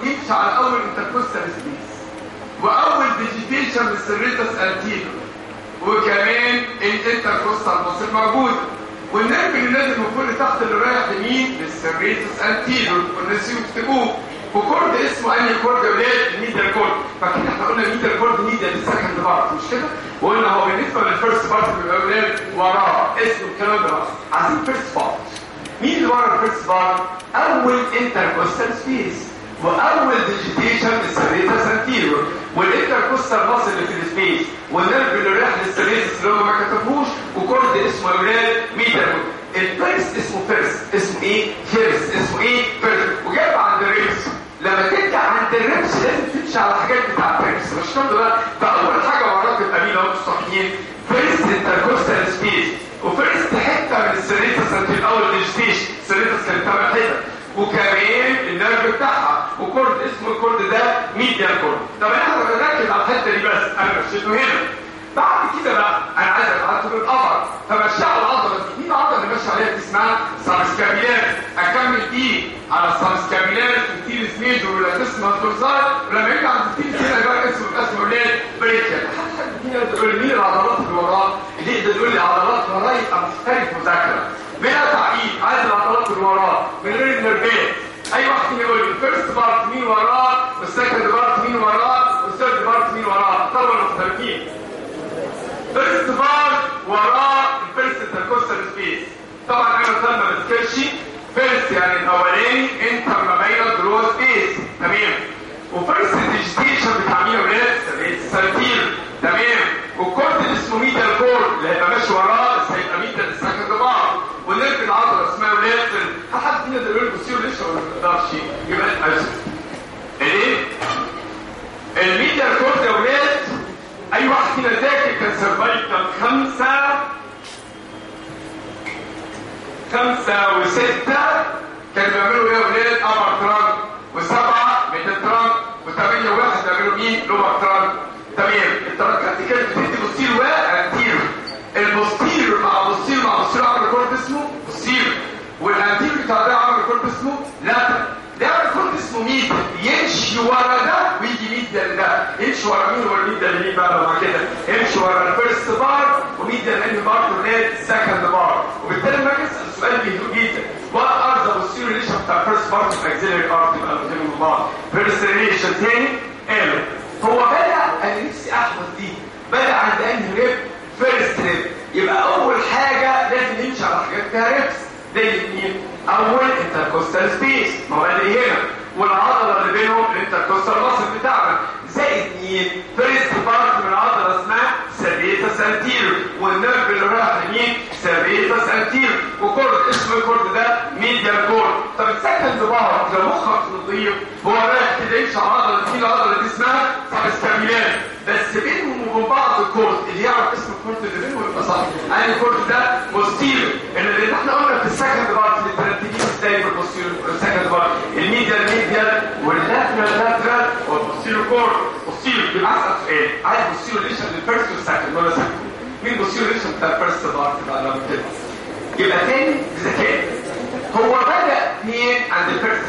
يمشي على اول انتركوستال سبيس واول فيجيتيشن من السيريتس انتيريور وكمان الانتركوستال مصر موجود والنرف اللي نازل من فوق تحت اللي رايح لمين للسيريتس انتيريور والناس يكتبوه وكورد اسمه انهي كورد يا ولاد الميديال كورد فاكرين احنا قلنا الميديال كورد ميديال السكند بارت مش كده وقلنا هو بالنسبه للفيرست بارت بيبقى يا ولاد وراه اسمه الكلام ده بقى عايزين فيرست بارت مين اللي ورا الفيرست بارت اول انتركوستال سبيس واول فيجيتيشن للسيريتس انتيريور والانتركوستال ماسل اللي في السبيس والنرف اللي رايح للسيريتس اللي هو ما كتبوش وكورد اسمه يا ولاد ميديال كورد الفيرست اسمه فيرست اسمه ايه فيرست اسمه ايه فيرست وجاب عند الريبس لما ترجع عند الريبس لازم تمشي على الحاجات بتاع الريبس مش كده بقى فاول حاجه وراك الامين اهو مستقيمين فيرست انتركوستال سبيس وفيرست حته من السيريتس في الاول فيجيتيشن السيريتس كانت ثمان حتت وكمان النرف بتاعها وكورد اسمه الكورد ده ميديال كورد طب احنا بنركز على الحته دي بس انا مشيته هنا بعد كده بقى انا عايز ابعته للقمر فمشي على العضله دي مين العضله اللي ماشي عليها دي اسمها سابسكابيلار اكمل دي على السابسكابيلار التيرس ميجور ولا تسمى الدورزال ولما يجي عند التيرس هنا يبقى اسمه اسمه ولاد بريكل حد مين يقول مين العضلات اللي وراه اللي يقدر يقول لي عضلات وراه يبقى محترف مذاكره بلا تعقيد عايز العضلات اللي وراه من غير النرفات اي واحد فينا يقول لي الفيرست بارت مين وراه والسكند بارت مين وراه والثيرد بارت مين وراه طبعا مختلفين فيرست بارت وراه الفيرست انتركوستال سبيس طبعا انا مثلا ما بذكرش فيرست يعني الاولاني انتر ما بين الدرو سبيس تمام وفيرست ديجيتيشن بتاع مين يا ولاد السنتير تمام والكورد اللي اسمه ميدال كورد اللي هيبقى ماشي وراه بس هيبقى ميدال السكند بارت ونرف العضله اسمها ولاد حد فينا يقدر يقول بصير لسه ولا ما يقدرش يبقى ايه الميدال كورد يا ولاد اي واحد فينا ذاكر كان سيرفايكال خمسة خمسة وستة كانوا بيعملوا ايه يا ولاد ابر ترانك وسبعة ميدل ترانك وثمانية واحد بيعملوا مين لوبر ترانك تمام الترانكات دي كانت بتدي بوستير وانتير البوستير مع بوستير مع بوستير عمل ريكورد اسمه بوستير والانتير بتاع ده عمل ريكورد اسمه لاتر ده عمل ريكورد اسمه ميد يمشي ورا ده ويجي ميد ده يمشي ورا مين ورا ميد ده مين بقى لو كده يمشي ورا الفيرست بار وميد ده انهي بار ولاد السكند بار وبالتالي لما اسال سؤال بيهدو جدا وات ار ذا بوستير ريليشن بتاع الفيرست بار في الاكسلري ارت يبقى قدام بعض فيرست ريليشن تاني قالوا هو بدا انا نفسي احفظ دي بدا عند انهي ريب فيرست ريب يبقى اول حاجه لازم نمشي على حاجات فيها ريبس زي مين اول انتركوستال سبيس ما هو بادئ هنا والعضله اللي بينهم الانتركوستال ماسل بتاعنا زائد مين فيرست بارت من عضله اسمها سيرفيتاس انتيريور والنيرف اللي رايح لمين سيرفيتاس انتيريور وكورد اسم الكورد ده ميديال كورد طب السكند بارت لو مخك نظيف هو رايح كده يمشي على العضله دي العضله دي اسمها سابسكابيلان بس بينهم وبين بعض الكورد اللي يعرف اسم الكورد اللي بينهم يبقى صح يعني الكورد ده مستير اللي احنا قلنا في السكند بارت اللي ترتبين ازاي في المستير السكند بارت الميديال ميديال واللاترال لاترال والمستير كورد مستير يبقى اسال سؤال عايز مستير ريليشن للفيرست والسكند ولا سكند مين مستير ريليشن بتاع الفيرست بارت بقى لو كده يبقى تاني بذكاء هو بدا فين عند الفيرست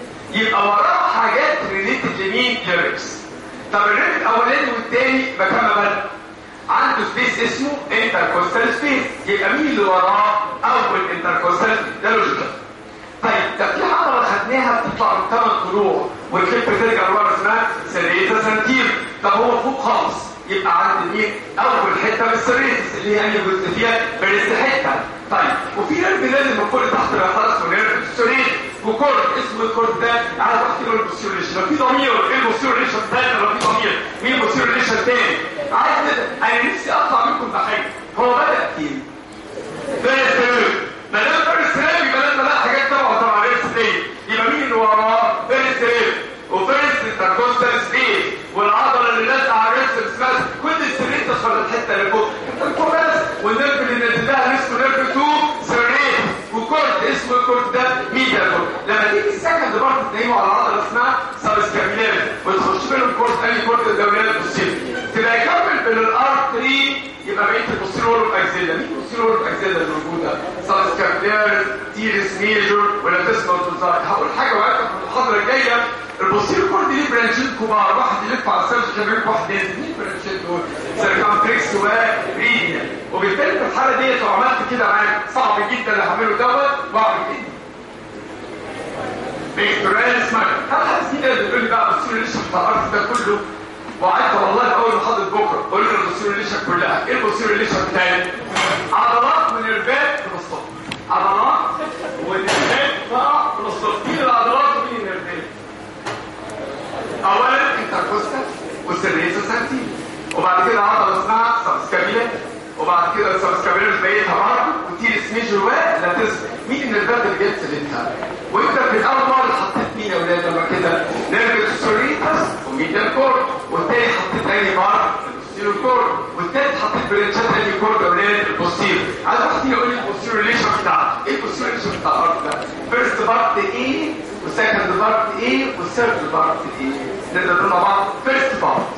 يبقى وراه حاجات ريليتد لمين ليركس طب الريت الاولاني والثاني مكان بدا عنده سبيس اسمه انتركوستال سبيس يبقى مين اللي وراه اول انتركوستال ده لوجيكال طيب ده في عضله خدناها بتطلع من ثمان ضلوع والكلب بترجع لورا اسمها سيريتا سنتير طب هو فوق خالص يبقى عند مين اول حته من السيريتس اللي هي انهي جزء فيها فيرست حته طيب وفي نيرف لازم من فوق لتحت بقى خلاص ونيرف السوريت وكورد اسمه الكورد ده على واحد كيلو البوستيريشن لو في ضمير ايه البوستيريشن الثاني لو في ضمير مين البوستيريشن الثاني عايز كده انا نفسي اطلع منكم بحاجه هو بدا فين فيرست ما دام فيرست ريب يبقى لازم الاقي حاجات طبعا طبعا فيرست ريب يبقى مين اللي وراه فيرست ريب وفيرست انتركوستال سبيس والعضله اللي لازقه على الريست اسمها كل السريت تدخل الحته اللي فوق الفوق بس والنيرف اللي نازل لها اسمه نيرف 2 سريت وكورد اسمه الكورد ده ميديا كورد لما تيجي السكند بارت تلاقيه على عضله اسمها سابسكابيلاري وتخش بينهم كورد ثاني كورد الدوريات البوستيريور تبقى يكمل بين الار 3 يبقى بقيه البوستيريور والاكزيلا مين البوستيريور والاكزيلا اللي موجوده سابسكابيلاري تيرس ميجور ولا تسمع تنزاي هقول حاجه واقفه في المحاضره الجايه البوستيريور كورد ليه برانشين كبار واحد يلف على السيرش شباب واحد ينزل مين برانشين دول سيركمفلكس وريديا وبالتالي في الحاله ديت لو عملت كده معاك صعب جدا اللي هعمله دوت واعمل كده بيكتورال اسمها هل حد فينا بيقول لي بقى بصير ليش بتاع الارض ده كله وقعدت والله اول محاضره بكره قول لي البصير ليش كلها ايه البصير ليش بتاعي عضلات من الباب للصف عضلات والنرفات بقى للصف مين العضلات ومين النرفات اولا انتركوستال والسيريسا سانتين وبعد كده عضله اسمها سبسكابيلا وبعد كده السبسكابيلا بقيتها برضه وتيرس ميجر ولاتس مين النرفات اللي جت سلتها وانت في الاول مره حطيت مين يا ولاد لما كده نيرف سوريتاس وميديال كورد والتاني حطيت اني مره البوستيريور كورد والتالت حطيت برينشات اني كورد يا ولاد البوستيريور عايز واحد يقول لي البوستيريور ريليشن بتاعته ايه البوستيريور ريليشن بتاع الارض ده فيرست بارت ايه وسكند بارت ايه والثيرد بارت ايه نقدر نقول مع بعض فيرست بارت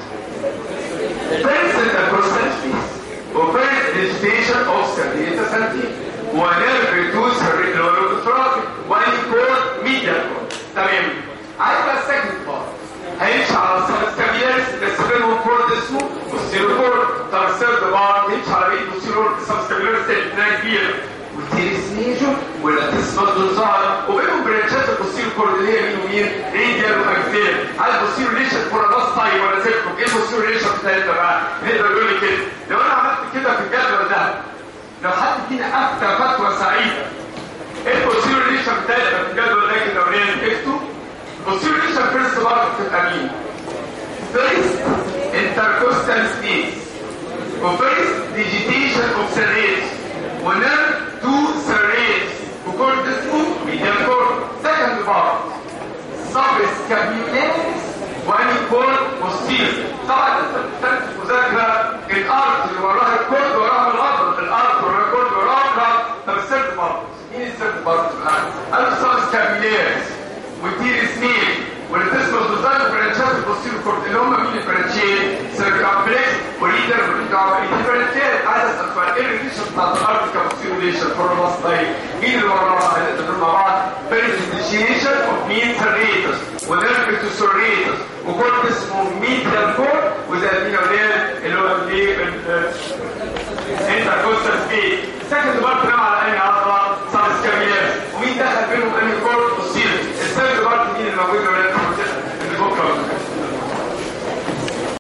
فيرست البروستات وفيرست ديجيتيشن اوف سيرفيتا سنتي ونرف تو سيرفيتورال وان كورد ميديال كورد تمام عايز بقى السكند بارت هيمشي على السبسكابيلاريس بس بينهم كورد اسمه بوستيرو كورد طب الثيرد بارت هيمشي على بقيه بوستيرو السبسكابيلاريس اللي كبيره والتيريس ميجور واللاتس برضه ظهر وبينهم برانشات البوستيرو كورد اللي هي مين ومين ريديال واكسيل عايز بوستيرو ليشن فور راس طيب ولا زفكم ايه البوستيرو ليشن بتاعتنا بقى نقدر نقول لي كده لو انا عملت كده في الجدول ده لو حد فينا افتى فتوى سعيده ايه البوستيرو ليشن بتاعتنا في الجدول ده كده وليه اكتب البوستيرو ليشن فيرست برضه بتبقى مين فيرست انتركوستال سبيس وفيرست ديجيتيشن اوف سيريت ونيرف تو سيريت وكورد اسمه ميديال كورد سكند بارت سب سكابيولاريس واني كورد بوستير طبعا انت بتحتاج مذاكره الارض اللي وراها الكورد وراها العضل الارض وراها الكورد وراها العضل طب السيرد بارت مين السيرد بارت بقى؟ السب سكابيولاريس والتير سنين واللي تسمى ديزاين برانشات البوستير كورد اللي هم مين البرانشين سيركمفلكس وليدر والدعوه الديفرنشال عايز اسال سؤال ايه الريليشن بتاعت الارض كبوستيريشن فور مصدر مين اللي ورا بعض مع بعض بريزنتيشن اوف مين سيريتس ونيرف تو سوريتس وكورد اسمه ميديال كورد وزي مين ولاد اللي هو الايه انتركوستال سبيس سكند بارت نام على انهي عضله سبسكابيلاريس ومين دخل بينهم انهي كورد بوستير الثيرد بارت مين اللي موجود ولا